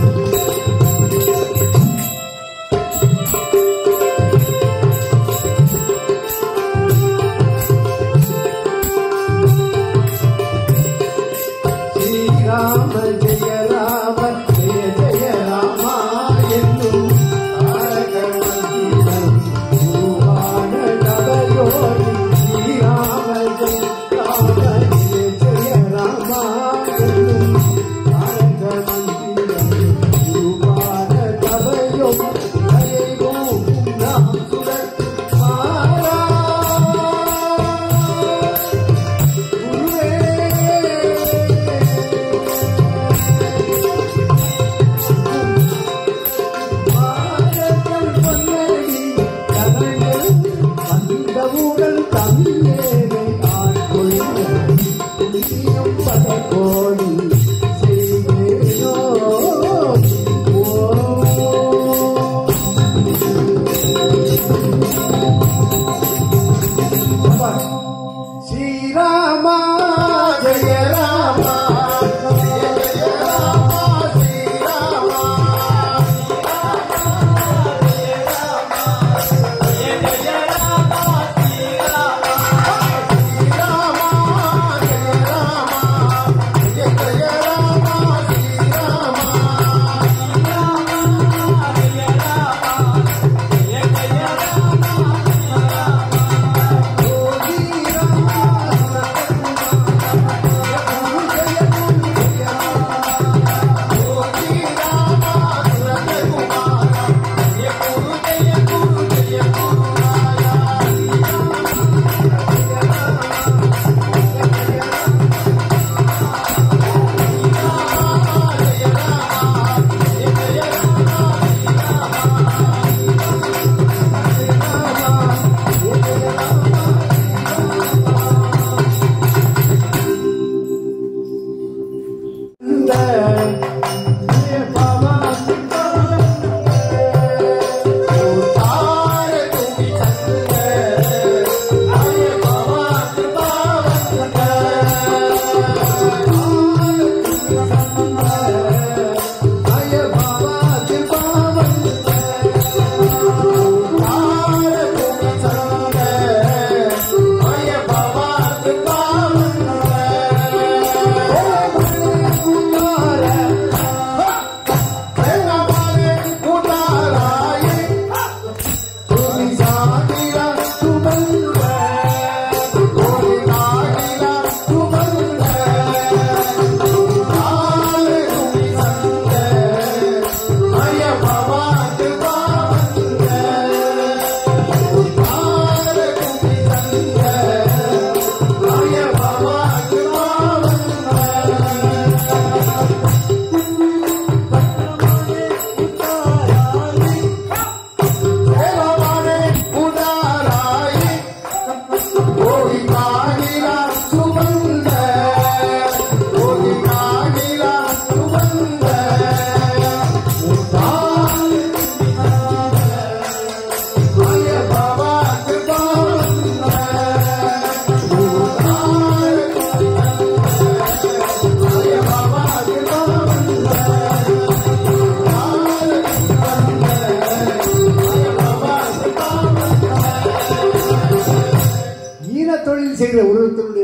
ஸ்ரீராம ஜெய ராம ஜெய ஜெய ராமா என்னும் தாரக மந்திரம் உருவான கதையோடி ஸ்ரீராம ஜெய ராம ஜெய ஜெய ராமா என்னும் தாரக மந்திரம் உருவான கதையோ கதையோ நாம் சுடர் மாறா ஸ்ரீராமா ஜெய ராமா ஜெய ஜெய ராமா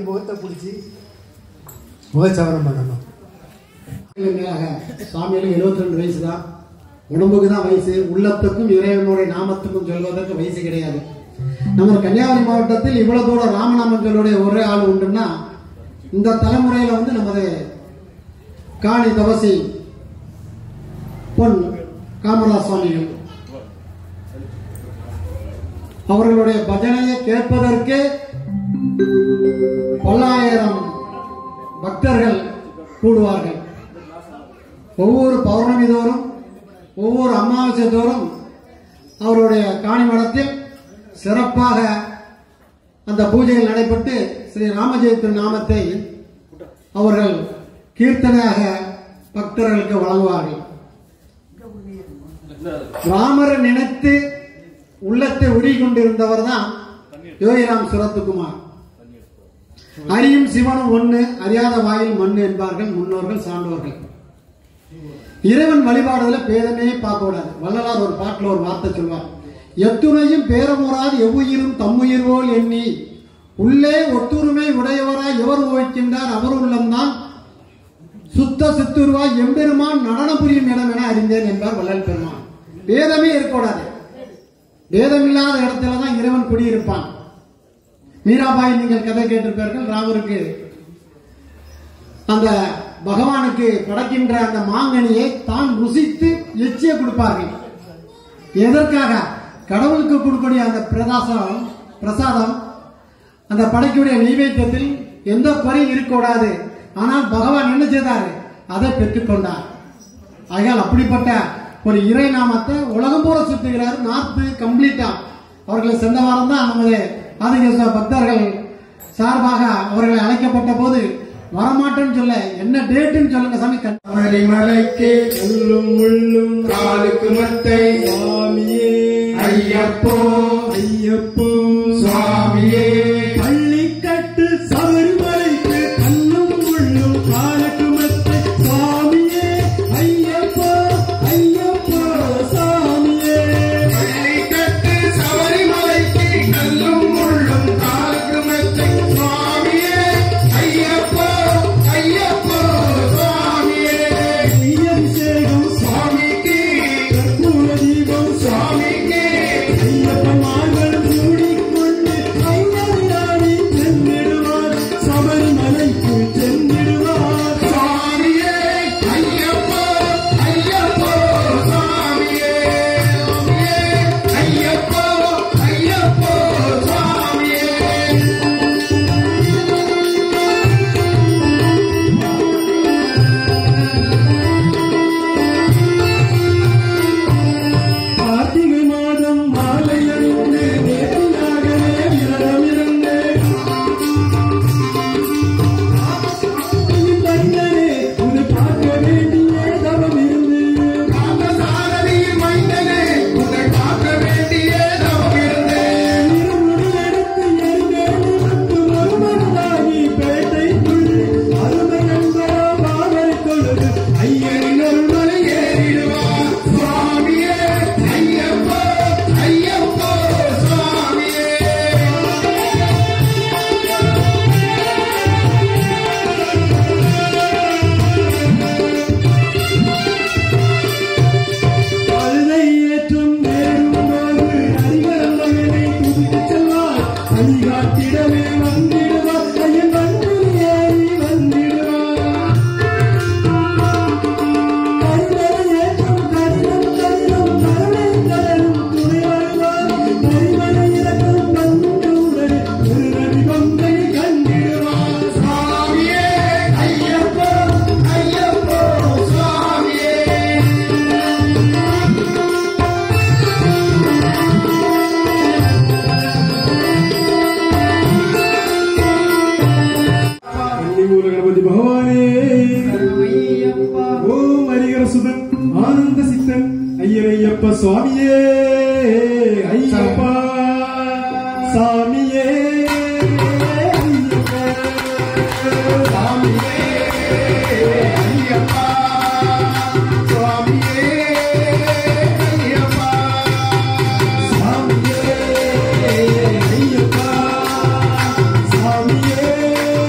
முகத்தை பிடிச்சி முகச்சவரம் பண்ணணும் மேலாக சுவாமிகளுக்கு எழுபத்தி ரெண்டு வயசு தான் உடம்புக்கு தான் வயசு உள்ளத்துக்கும் இறைவனுடைய நாமத்துக்கும் சொல்வதற்கு வயசு கிடையாது நம்ம கன்னியாகுமரி மாவட்டத்தில் இவ்வளவு தூரம் ராமநாமம் சொல்லுடைய ஒரே ஆள் உண்டுன்னா இந்த தலைமுறையில வந்து நமது காணி தவசி பொன் காமராஜ் சுவாமிகள் அவர்களுடைய பஜனையை கேட்பதற்கு பல்லாயிரம் பக்தர்கள் கூடுவார்கள் ஒவ்வொரு பௌர்ணமி தோறும் ஒவ்வொரு அமாவாசை தோறும் அவருடைய காணி மடத்தில் சிறப்பாக அந்த பூஜைகள் நடைபெற்று ஸ்ரீ ராமஜெயத்திரு நாமத்தை அவர்கள் கீர்த்தனையாக பக்தர்களுக்கு வழங்குவார்கள் ராமரை நினைத்து உள்ளத்தை உருகி கொண்டிருந்தவர் தான் யோகிராம் சுரத்துக்குமார் அறியும் சிவனும் ஒண்ணு அறியாத வாயில் மண் என்பார்கள் முன்னோர்கள் சான்றோர்கள் இறைவன் வழிபாடுதல பேதமே பார்க்க கூடாது வள்ளலார் ஒரு பாட்டுல ஒரு வார்த்தை சொல்வார் எத்துணையும் பேரமுறாது எவ்வுயிரும் தம்முயிர் போல் எண்ணி உள்ளே ஒத்துரிமை உடையவராய் எவர் ஓய்க்கின்றார் அவர் உள்ளம்தான் சுத்த சித்துருவாய் எம்பெருமான் நடனம் புரியும் இடம் என அறிந்தேன் என்பார் வள்ளல் பெருமான் பேதமே இருக்கக்கூடாது பேதம் இல்லாத இடத்துல தான் இறைவன் குடியிருப்பான் மீராபாய் நீங்கள் கதை கேட்டிருப்பீர்கள் ராமருக்கு அந்த பகவானுக்கு படைக்கின்ற அந்த மாங்கனியை தான் ருசித்து எச்சிய கொடுப்பார்கள் எதற்காக கடவுளுக்கு கொடுக்கக்கூடிய அந்த பிரதாசம் பிரசாதம் அந்த படைக்கக்கூடிய நைவேத்தியத்தில் எந்த குறையும் இருக்கக்கூடாது ஆனால் பகவான் என்ன செய்தார் அதை பெற்றுக்கொண்டார் ஆகையால் அப்படிப்பட்ட ஒரு இறை நாமத்தை உலகம் பூரா சுத்துகிறார் நார்த்து கம்ப்ளீட்டா அவர்களை சென்ற வாரம் தான் நமது ஆதிகேச பக்தர்கள் சார்பாக அவர்களை அழைக்கப்பட்ட போது வரமாட்டேன்னு சொல்ல என்ன டேட்டுன்னு சொல்லுங்க சாமி கண் மலைமலைக்கு உள்ளும் உள்ளும் காலுக்கு மத்தை சுவாமியே ஐயப்போ ஐயப்போ சுவாமியே பள்ளிக்கட்டு சபரிமலைக்கு கண்ணும் உள்ளும் காலுக்கு மத்தை சுவாமியே ஐயப்போ ஐயப்போ சாமியே பள்ளிக்கட்டு சபரிமலைக்கு கல்லும் முள்ளும் காலுக்கு மெத்தை சுவாமியே ஐயப்போ ஐயப்போ சுவாமியே அபிஷேகம் சுவாமிக்கு கற்பூர தீபம் சுவாமிக்கு ஐயப்பமார்கள் மூடிக்கொண்டு ஐயனாரி சென்றிடுவார் சபரிமலைக்கு சென்றிடுவார் சுவாமியே ஐயப்போ ஐயப்போ சுவாமியே ஐயப்போ ஐயப்போ சுவாமியே கார்த்திகை மாதம் மாலை அணிந்து நேர்த்தியாகவே விரதம் இருந்து பையனே உன்னை பார்க்க வேண்டிய தவம் இருந்து காந்தசாரதியின் மைந்தனே உன்னை பார்க்க வேண்டிய தவம் இருந்தேன் இருமுடி எடுத்து எரிவேலி விட்டு ஒருவனாகி பேட்டைக்குள் அருமை நண்பரா பாவை கொழுது ஐயனின் அருள்மலை ஏறிடுவார் சுவாமியே ஐயப்போ ஐயப்போ சுவாமியே அழுதை ஏற்றும் நேரும் போது அதிகரம் மகனை துதித்துச் செல்வார் வழிகாட்டிடவே வந்திடுவார் ஐயன் வந்து ஏறி வந்திடுவார் கருவறை ஏற்றும் கடினம் கடினம் கருணை கடலும் துணை வருவார் கரிமலை இறக்கும் பந்துடன் ஒரு நதி கொங்கை கண்டிடுவார் சுவாமியே ஐயப்போ ஐயப்போ சுவாமியே கன்னிமூல கணபதி பகவானே ஓம் ஹரிகர சுதன் ஆனந்த சித்தன் ஐயனையப்ப சுவாமியே ஐயப்பா சாமியே ஐயப்பா. சுவாமியே ஐயப்பா சுவாமியே ஐயப்பா சாமியே ஐயப்பா சாமியே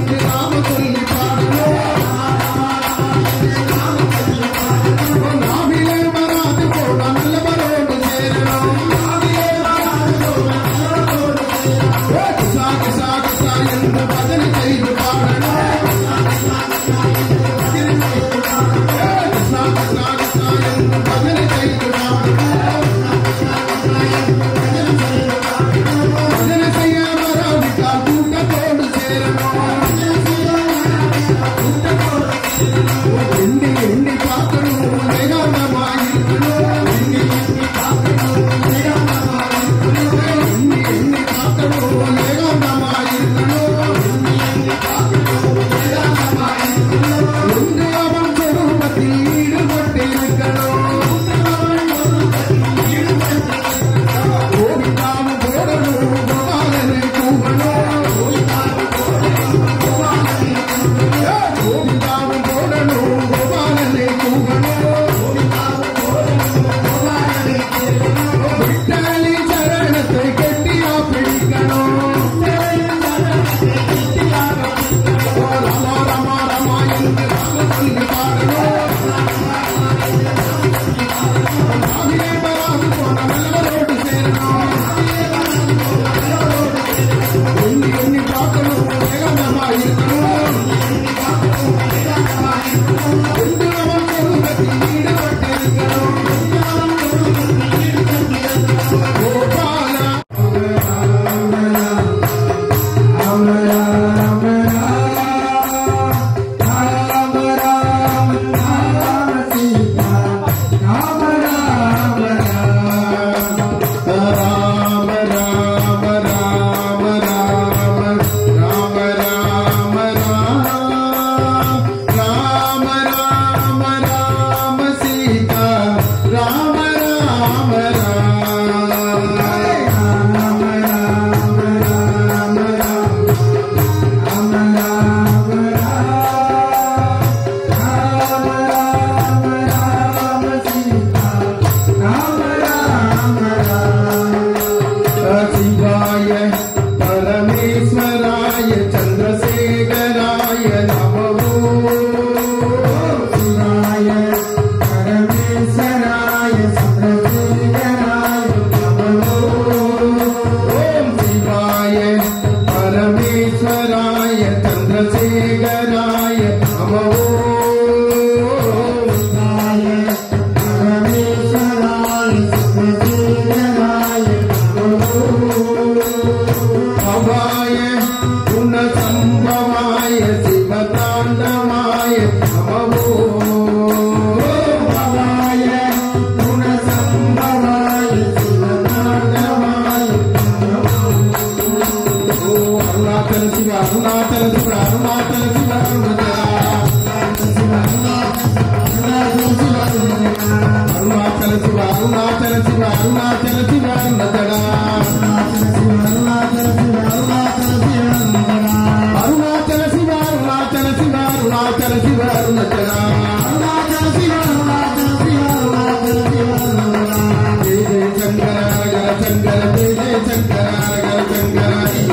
என்று நாம சொல்லி பாடணும் நாவிலே வராது போட நல்லவரோடு சேரணும் சாகு சாகு சா என்று பதனை செய்து பாடணும் சாகு சாகு சா என்று பதனை செய்து பாடணும் பதனை செய்ய வராவிட்டால் கூட்டத்தோடு சேரணும் எண்ணி எண்ணி பார்க்கணும் ஏகாந்தமாயிருக்கணும் எண்ணி எண்ணி பார்க்கணும் எண்ணி எண்ணி பார்க்கணும் ஏகாந்தமாயிருக்கணும் ஒன்று அவன் சொரூபத்தில் ஈடுபட்டிருக்கணும் ஓடித்தாவும் போடணும் கோபாலனை கூவணும் கோவிந்தாவும் போடணும் கோபாலனை கூவணும் விட்டலி சரணத்தை கெட்டியா பிடிக்கணும் ரமா ரமா ரமா என்று நாம சொல்லி பாடணும் நாவிலே வராது போன நல்லவரோடு சேரணும் எண்ணி எண்ணி பார்க்கணும் ஏகாந்தமா இருக்கணும் என்று அவன் சொருகத்தில் ஈடுபட்டிருக்கணும் கோபாலா ராம ராம ராம ராம ராம ராம ராம ராம ராம ராம சீதா ராம ராம ராம शिवाय परमेश्वराय चन्द्रशेखराय नमो शिवाय परमेश्वराय चन्द्रशेखराय नमो ॐ शिवाय परमेश्वराय चन्द्रशेखराय नमो शिवाय परमेश्वराय चन्द्रशेखराय भवाय गुणसम्भवाय शिवताण्डवाय नमो भवाय गुणसम्भवाय शिवताण्डवाय ओ अरुणाचल शिव अरुणाचल शिव अरुणाचल शिव अरुणाचल शिव अरुणाचल शिव अरुणाचल शिव अरुणचला அருணாச்சல சிவ அருணாச்சல சிவ அருணாச்சல சிவ அருணாச்சல அருணாச்சல சிவ அருணாச்சல சிவ அருணாச்சல சிவ ஜெய ஜெய சங்கர ஹர சங்கர ஜெய ஜெய சங்கர ஹர சங்கர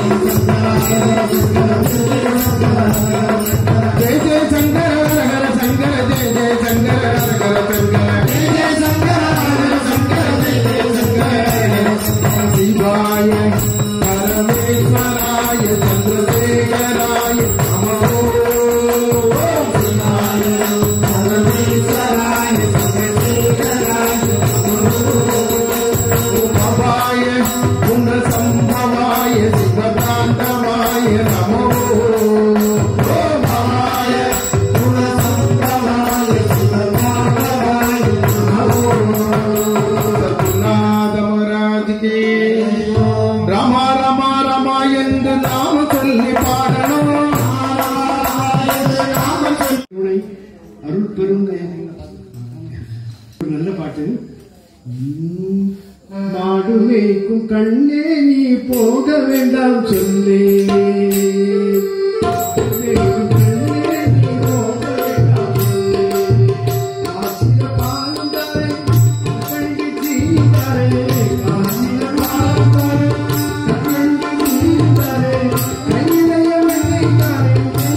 ஜெய ஜெய சங்கர ஹர சங்கர ஜெய ஜெய சங்கர ஹர சங்கர ஜெய ஜெய சங்கர ஹர சங்கர ஜெய ஜெய சங்கர சிவாய பரமேஸ்வராய சந்திரசேகராய நமோ சிவாய பரமேஸ்வராய சந்திரசேகராய நமோ பவாய குணசம்பவாய சிவதாண்டவாய நமோ பவாய குணசம்பவாய சிவதாண்டவாய நமோ சத்குருநாத மகாராஜ் கே ரமா ரமா ரமா என்று நாம சொல்லி பாடணும் கருணை, அருள் பெருங்கயம் ஒரு நல்ல பாட்டு மாடு மேய்க்கும் கண்ணே நீ போக வேண்டாம் சொல்லே மேய்க்கும் கண்ணே நீ போக வேண்டாம் சொல்லே. காசில பாலும் தாரே, கண்டி தீந்தாரே, காசில பாலும் தாரே, கண்டி தீந்தாரே, கையிலைய வெள்ளை தாரே,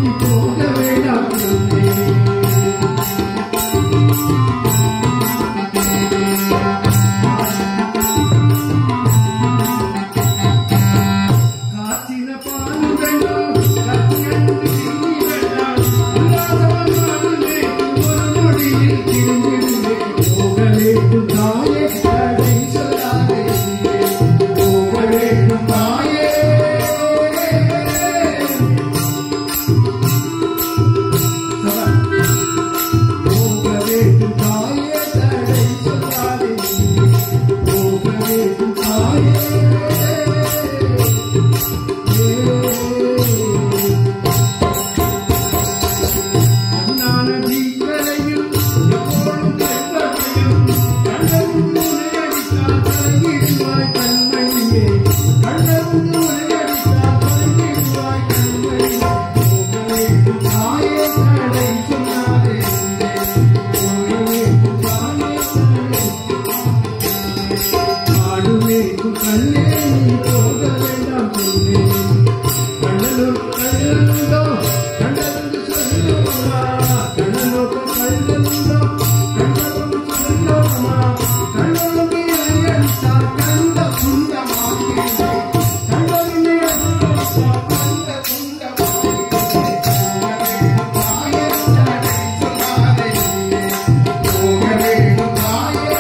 நீ போக வேண்டாம் கண்ணே காற்றின பால் வேண்டாம் கத்தியன்று நீ வேண்டாம் உல்லாசவன் நாடுமே ஒரு நொடியில் திரும்பிடுமே போக வேண்டும் தாயே தடை சொல்லாதே போக வேண்டும் தாயே போக வேண்டும் தாயே தடை சொல்லாதே போக வேண்டும் தாயே அண்ணான ஜீவனையும் எப்போதும் செல்வமையும் கண்டவும் உனையடித்தால் கலங்கிடுவாய் கண்மணியே கண்டவும் உனையடித்தால் கலங்கிடுவாய் கண்மணியே போக வேண்டும் தாயே தடை சொல்லாதே போக வேண்டும் தாயே தடை ஆடுமேக்கும் கண்ணே நீ போக வேண்டாம் சொன்னே கண்ணனும் கண்ணனுண்டோ கண்ணனுக்கு சொல்லுமா கண்ணனுக்கு கண்ணனுண்டோ கண்ணனுக்கு சொல்லுமா கண்ணனுக்கு அடித்தா கண்ட குண்டமாகி கண்ணனுக்கு அடித்தா கண்ட குண்டமாகி போக வேண்டும் தாயே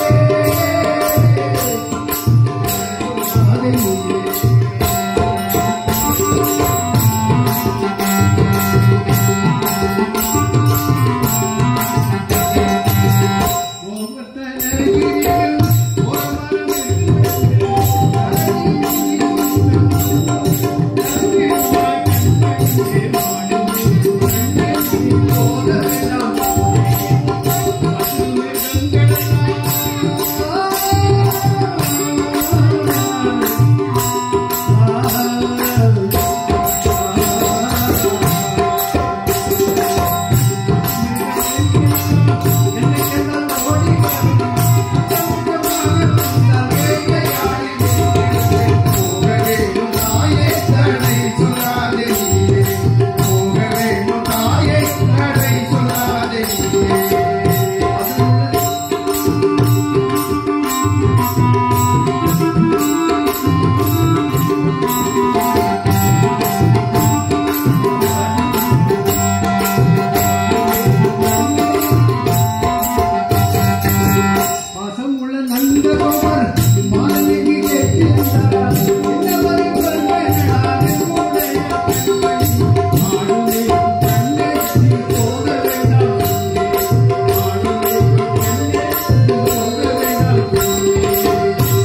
பாசம் உள்ள நண்பரோவர் மாலைக்கு கேட்டிருந்தார் என்ன வரைக்கும் வேண்டாம் என்னுடைய கண்மணி ஆடுமே கண்ணே நீ போக வேண்டாம் ஆடுமே கண்ணே நீ போக வேண்டாம்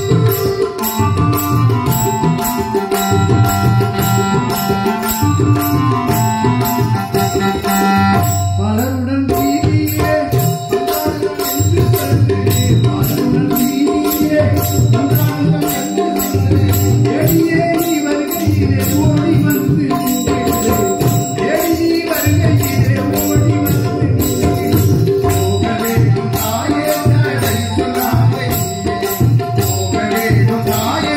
பலருடன் தீயே வந்தார்கள் என்று சொல்லு பலருடன் தீயே வந்தார்கள் என்று சொல்லு எடியே நீ வருகையிலே ஓடி வந்து நின்றே ஏடி நீ வருகையிலே ஓடி வந்து நின்றே போக வேண்டும் தாயே தடை சொல்லாதே போக வேண்டும் தாயே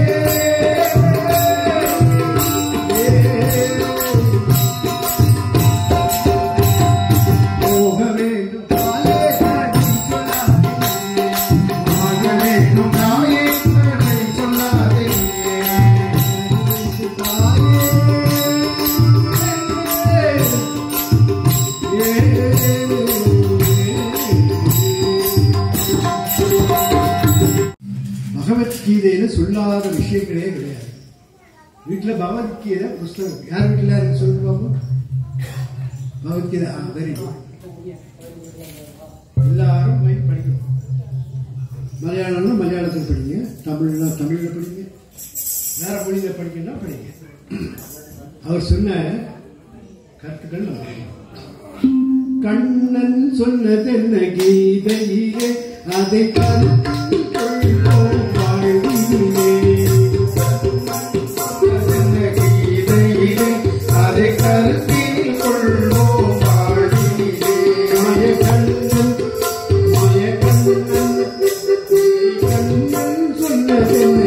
போக வேண்டும் தாயே தடை சொல்லாதே போக வேண்டும் தாயே தடை சொல்லாதே பகவத்கீதையில சொல்லாத விஷயங்களே கிடையாது வீட்டுல பகவத்கீதை புஸ்தகம் யார் வீட்டுல இருக்கு சொல்லுங்க பாப்போம் பகவத்கீதை வெரி குட் எல்லாரும் போய் படிக்கணும் மலையாளம்னா மலையாளத்தில் படிங்க தமிழ்னா தமிழ்ல படிங்க வேற மொழியில படிக்கணும்னா படிங்க அவர் சொன்ன கருத்துக்கள் நம்ம படிக்கணும். கண்ணன் சொன்னதென்ன கீதையிலே அதை கருத்தில் கொள்வோம் வாழ்விலே சொன்னதென்ன கீதையிலே அதை கருத்தில் கொள்வோம் வாழ்விலே மாய கண்ணன் மாய கண்ணன் கண்ணன் சொன்னதென்ன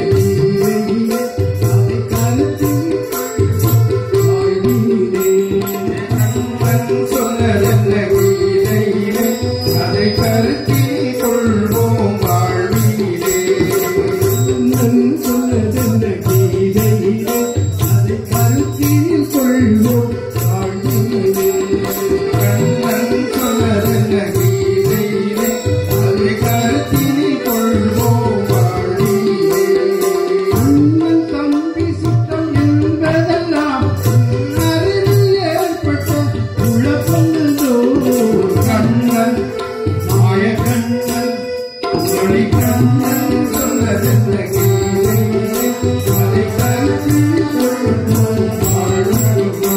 கீதையிலே அதை கருத்தில் வாழ்விலே கண்ணன் சொன்னதென்ன கீதையிலே அதை கருத்தில் கொள்வோம் வாழ்விலே கண்ணன் சொன்னதென்ன கீதையிலே அதை கருத்தில் கொள்வோம் வாழ்விலே கண்ணன் சொன்னதென்ன கீதையிலே அதை கருத்தில் கொள்வோம் வாழ்விலே அண்ணன் தம்பி சுத்தம் என்பதெல்லாம் அறிவில் ஏற்பட்ட குழப்பங்களோ கண்ணன் மாய கண்ணன் ஒளி கண்ணன் சொன்னதென்ன கீதையிலே அதை கருத்தில் கொள்வோம் வாழ்விலே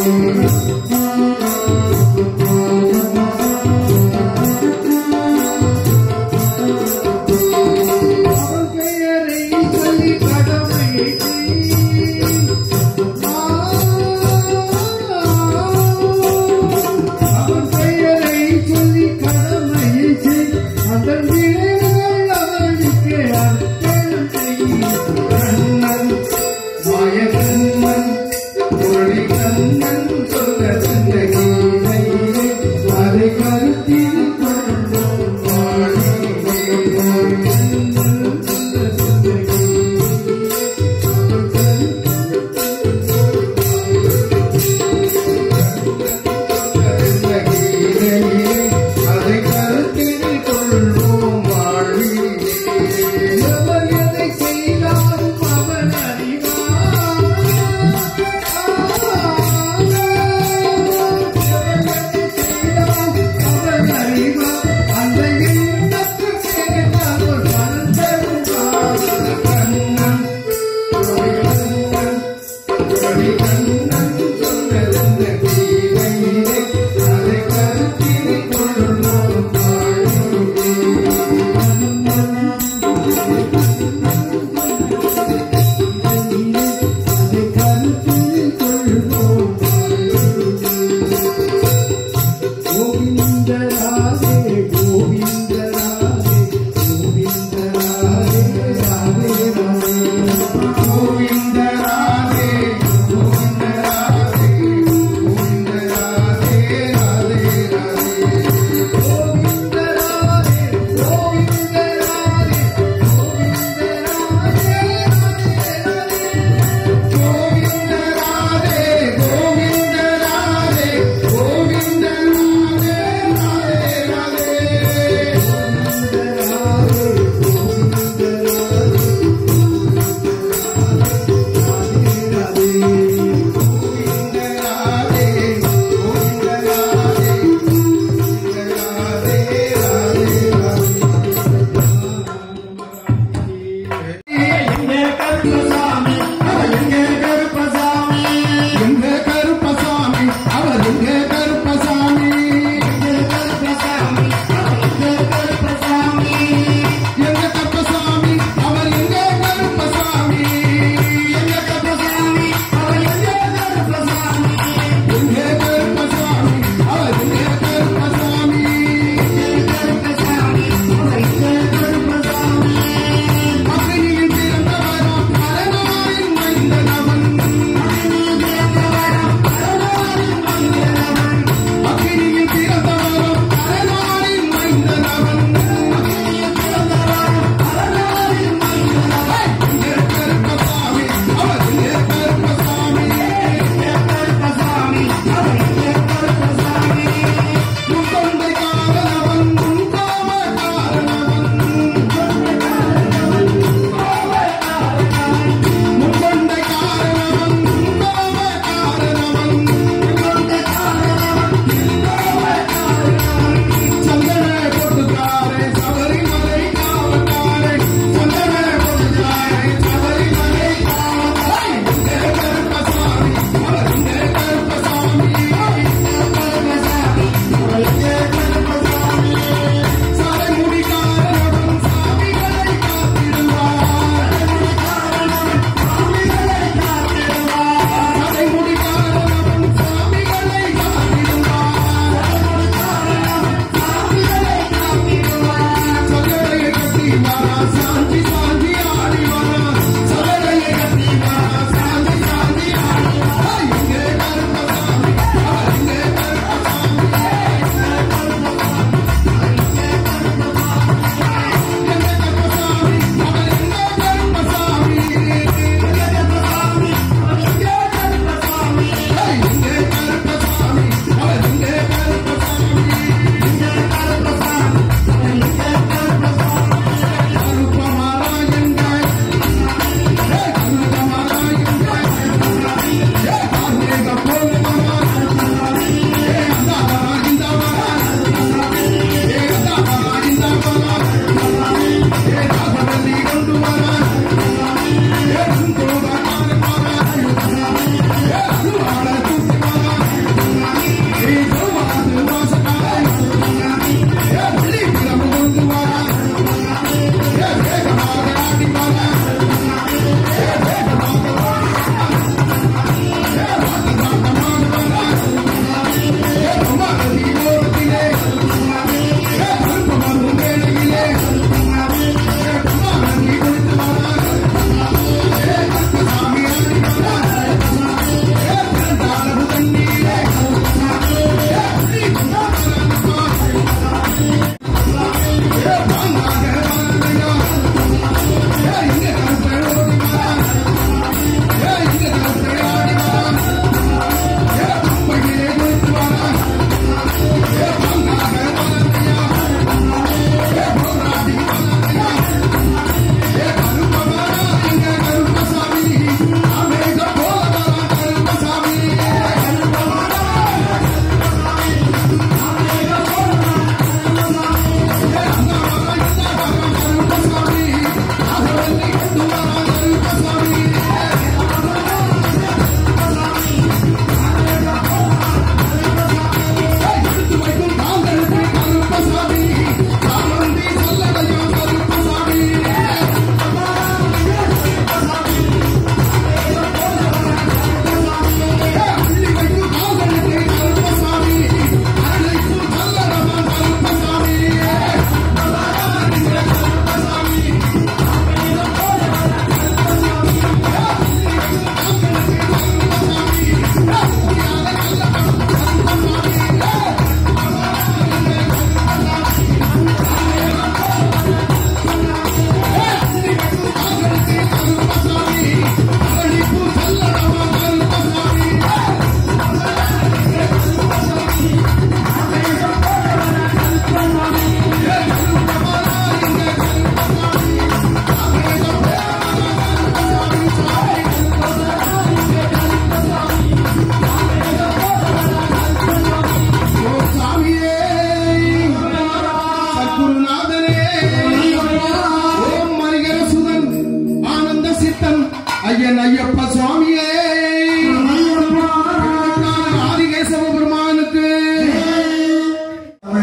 அவன் பெயரை சொல்லி கடமை அவன் பெயரை சொல்லி கடமையை செய் அதன் விளைவுகள் அவனுக்கு அர்ப்பணம் செய் கண்ணன் மாய கண்ணன் ஒளி கண்ணன் சொன்னதென்ன கீதை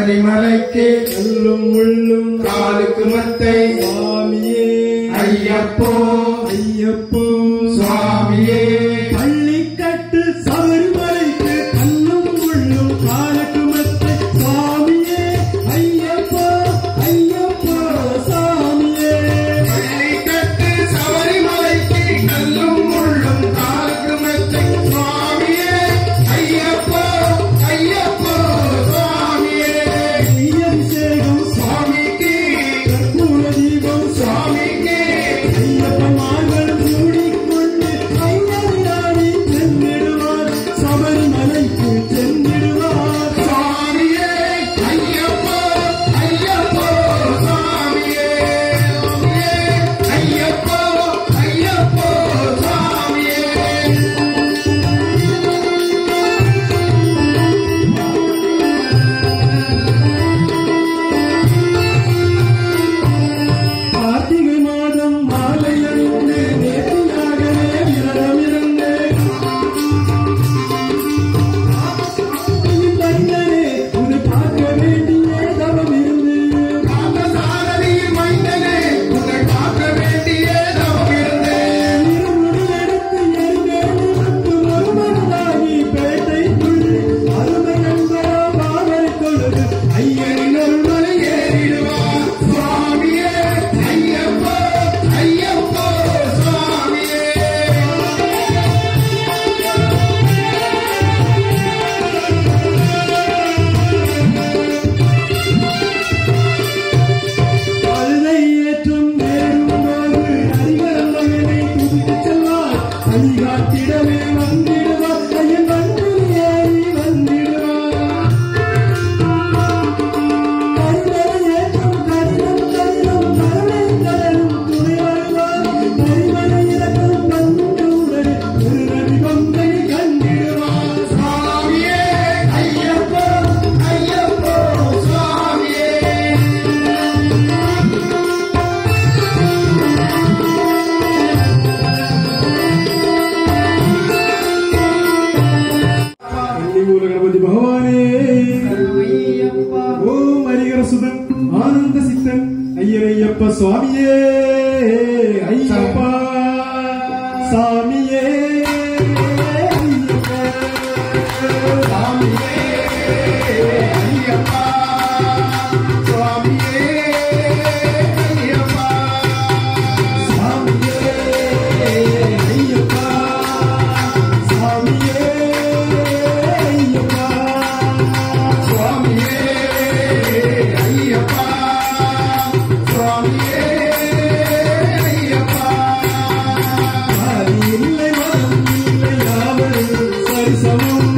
சபரிமலைக்கு கல்லும் முள்ளும் காலுக்கு மத்தை சுவாமியே ஐயப்போ ஐயப்போ சுவாமியே பள்ளிக்கட்டு சபரிமலைக்கு கல்லும் முள்ளும் காலுக்கு மத்தை சுவாமியே ஐயப்போ ஐயப்போ சாமியே பள்ளிக்கட்டு சபரிமலைக்கு கல்லும் முள்ளும் காலுக்கு மத்தை சுவாமியே ஐயப்போ ஐயப்போ சுவாமியே அபிஷேகம் சுவாமிக்கு கற்பூர தீபம் சுவாமிக்கு ஐயப்பமார்கள் மூடிக்கொண்டு ஐயனாரி சென்றிடுவார் சபரிமலைக்கு சென்றிடுவார் சுவாமியே ஐயப்போ ஐயப்போ சுவாமியே ஐயப்போ ஐயப்போ சுவாமியே கார்த்திகை மாதம் மாலை அணிந்து நேர்த்தியாகவே விரதம் இருந்து தந்தனே உன்னை பார்க்க வேண்டிய தவம் இருந்து அந்த சாரதியின் மைந்தனே உன்னை பார்க்க வேண்டிய தவம் இருந்தேன் இருமுடி எடுத்து எரிவேண்டு ஒரு மனதாகி பேட்டைக்குள் அருமை நண்பரா பாவல் கொள்ளுது ஐயனின் அருள்மலை ஏறிடுவார் சுவாமியே ஐயப்போ ஐயப்போ சுவாமியே அழுதை ஏற்றும் நேரும் போது அதிகாரம் மகனை துதித்துச் செல்வார் வழிகாட்டிடவே வந்திடுவார் ஐயன் வந்து ஏறி வந்திடுவார் கருணை ஏற்றும் கடினம் கடினம் கருணை கடலும் துணை வருவார் கரிமலை இறக்கும் பந்துடன் ஒரு நதி கொங்கை கண்டிடுவார் சுவாமியே ஐயப்போ ஐயப்போ சுவாமியே கன்னிமூல கணபதி பகவானே ஓம் ஹரிகர சுதன் ஆனந்த சித்தன் ஐயனையப்ப சுவாமியே ஐயப்பா சாமியே ஐயப்பா. சுவாமியே ஐயப்பா சுவாமியே ஐயப்பா சாமியே ஐயப்பா சாமியே ஐயப்பா சுவாமியே ஐயப்பா சுவாமியே ஐயப்பா ஆதி இல்லை மதம் இல்லை யாவரும் சரிசமம்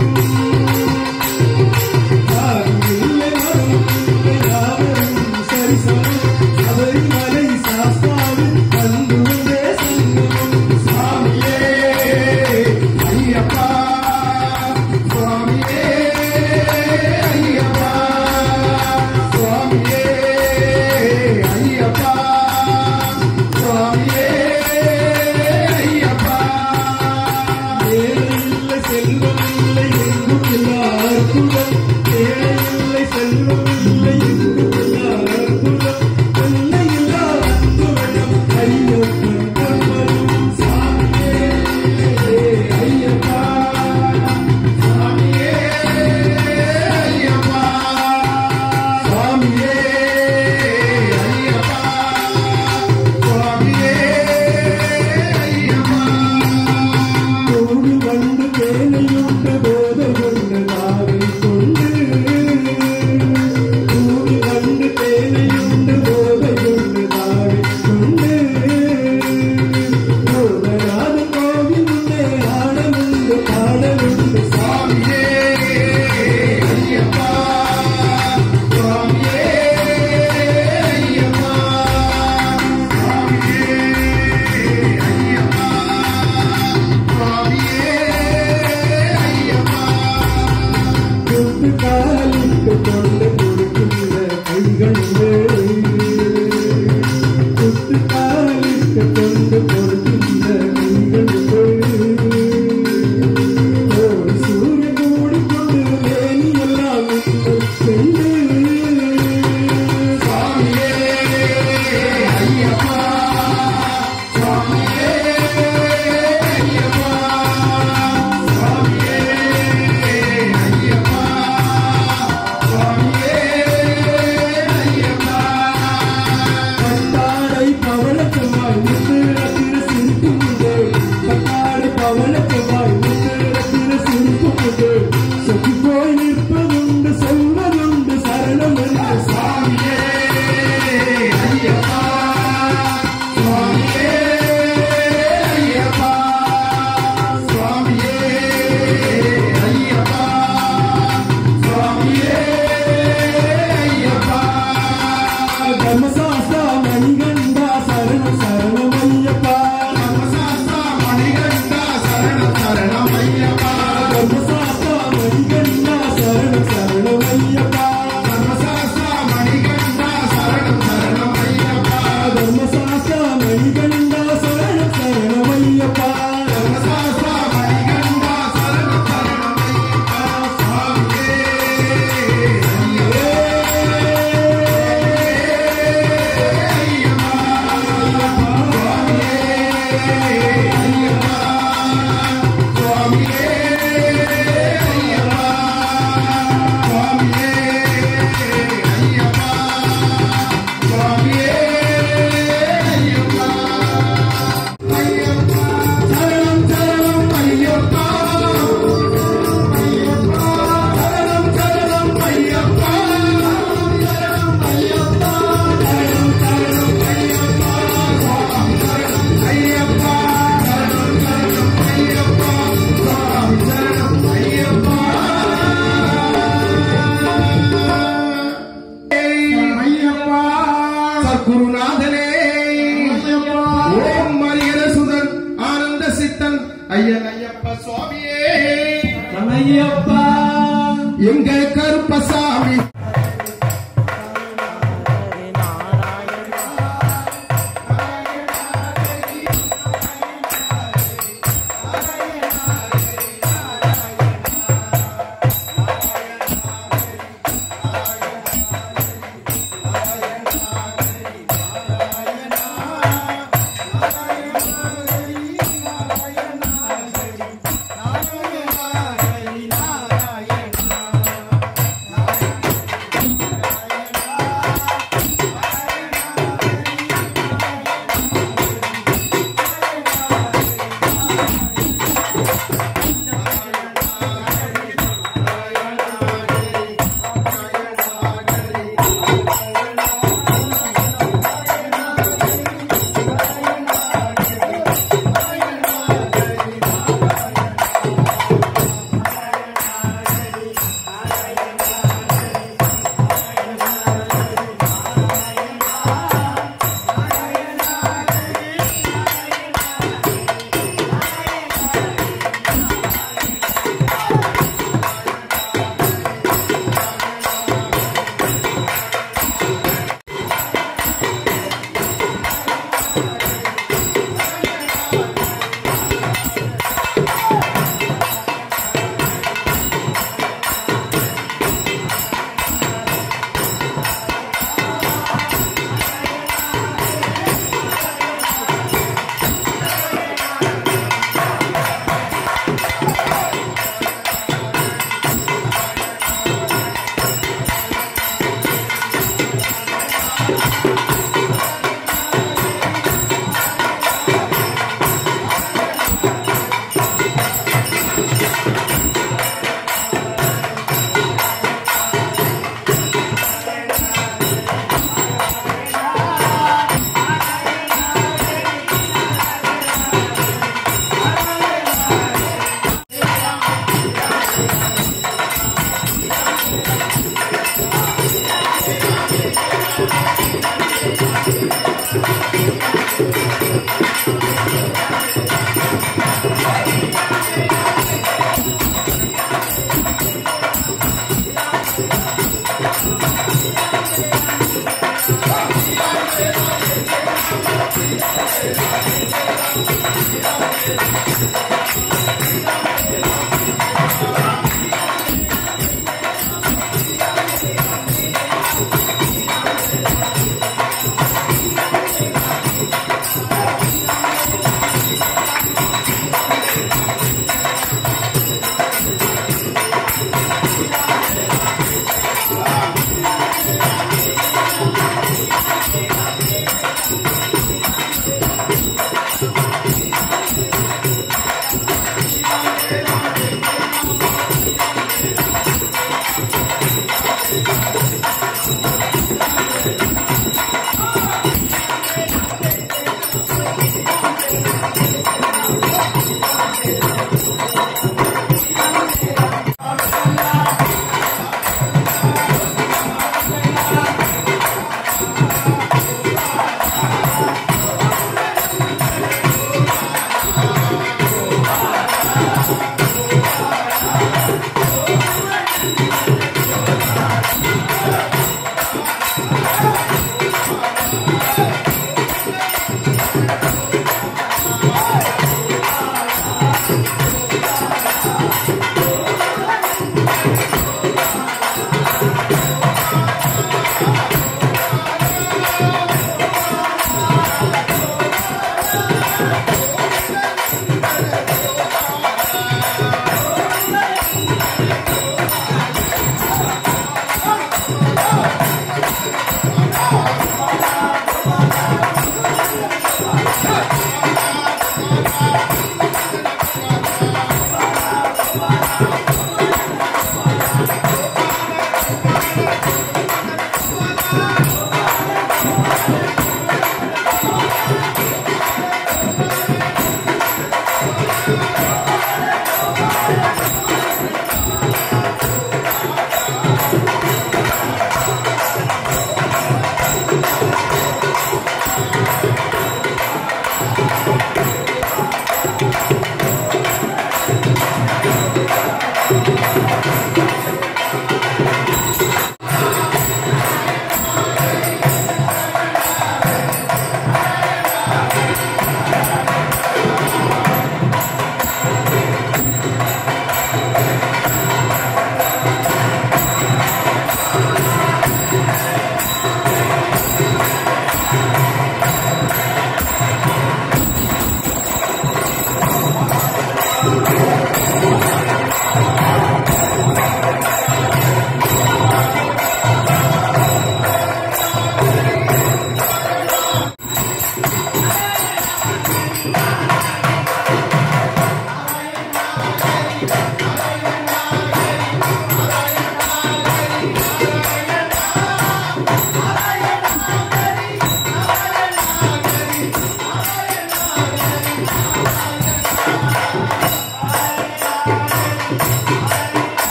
ஆதி இல்லை மதம் இல்லை யாவரும் சரிசமம் சபரிமலை சாஸ்தாவில் வந்து வந்தே சங்கமம் சுவாமியே ஐயப்பா சுவாமியே ஐயப்பா சுவாமியே ஐயப்பா சுவாமியே ஐயப்பா ஏழை இல்லை செல்வம் இல்லை எங்கும் இல்லா அற்புதம் ஏழை இல்லை செல்வம் இல்லை எங்கும் இல்லா அற்புதம் தொல்லை இல்லா அற்புதம் ஐயப்பன் கர்மரும் சாமியே ஐயப்பா சுவாமியே ஐயப்பா சுவாமியே ஐயப்பா சுவாமியே ஐயப்பா கோடு வந்து தேனையுண்டு போத கொண்டு நாவை கொண்டு கூடி வந்து தேனையுண்டு போத கொண்டு நாவை கொண்டு போதராத கோவில் உண்டே ஆடமுண்டு பாடலுண்டு சுவாமியே ஐயப்பா சுவாமியே ஐயப்பா சுவாமியே ஐயப்பா சுவாமியே ஐயப்பா கொண்டு காலிட்டு கொண்டு கொடுக்கின்ற கைகள் கொண்டு காலிட்டு கொண்டு கொடுக்கின்ற கைகள் கோடி சூரிய கோடி கொண்டு வேணி எல்லாம் சென்று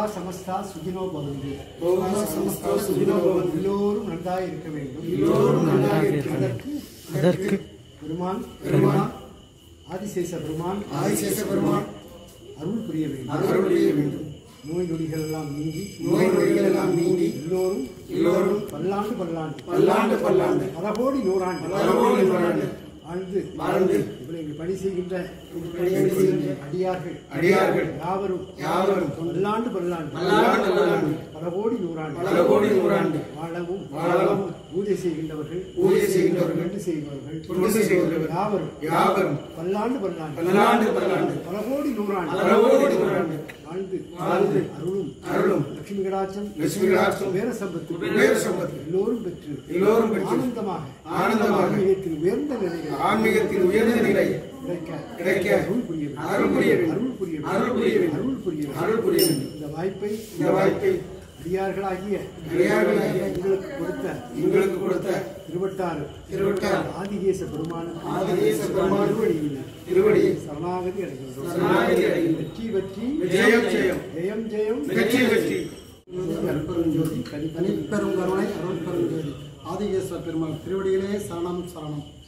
சமஸ்தா சுகினோ பவந்து லோகா சமஸ்தா சுகினோ பவந்து. எல்லோரும் நன்றாக இருக்க வேண்டும் எல்லோரும் நன்றாக இருக்க அதற்கு அதற்கு பெருமான் பெருமான் ஆதிசேஷ பெருமான் ஆதிசேஷ பெருமான் அருள் புரிய வேண்டும் அருள் புரிய வேண்டும் நோய் நொடிகள் எல்லாம் நீங்கி நோய் நொடிகள் எல்லாம் நீங்கி எல்லோரும் எல்லோரும் பல்லாண்டு பல்லாண்டு பல்லாண்டு பல்லாண்டு பல கோடி நூறாண்டு பல கோடி நூறாண்டு வாழ்ந்து வாழ்ந்து இவர்கள் பணி செய்கின்ற பணி செய்கின்ற அடியார்கள் அடியார்கள் யாவரும் யாவரும் பல்லாண்டு பல்லாண்டு பல்லாண்டு பல்லாண்டு பல கோடி நூறாண்டு பல கோடி நூறாண்டு வாழவும் வாழவும் பூஜை செய்கின்றவர்கள் பூஜை செய்கின்றவர்கள் தொண்டு செய்பவர்கள் தொண்டு செய்கின்றவர்கள் யாவரும் யாவரும் பல்லாண்டு பல்லாண்டு பல்லாண்டு பல்லாண்டு பல கோடி நூறாண்டு பல கோடி நூறாண்டு வாழ்ந்து வாழ்ந்து அருளும் அருளும் லட்சுமி கடாட்சம் லட்சுமி கடாட்சம் வேற சம்பத்து வேற சம்பத்து எல்லோரும் பெற்று எல்லோரும் பெற்று ஆனந்தமாக ஆனந்தமாக ஆன்மீகத்தில் உயர்ந்த நிலையில் ஆன்மீகத்தின் உயர்ந்த நிலை கிடைக்க கிடைக்க அருள் புரிய வேண்டும். அருள் புரிய வேண்டும். அருள் புரிய வேண்டும். அருள் புரிய வேண்டும். அருள் புரிய வேண்டும். அருள் புரிய வேண்டும். இந்த வாய்ப்பை இந்த வாய்ப்பை அடியார்களாகிய அடியார்களாகிய எங்களுக்கு கொடுத்த எங்களுக்கு கொடுத்த திருவட்டாறு திருவட்டாறு ஆதிகேச பெருமானுக்கு ஆதிகேச பெருமானுக்கு திருவடியில் திருவடியை சரணாகதி அடைகின்றோம் சரணாகதி அடைகின்றோம். வெற்றி வெற்றி ஜெயம் ஜெயம் ஜெயம் ஜெயம் வெற்றி வெற்றி அருட்பெருஞ்சோதி தனிப்பெரும் கருணை அருள் பெருஞ்சோதி ஆதிகேஸ்வர பெருமாள் திருவடியிலே சரணம் சரணம்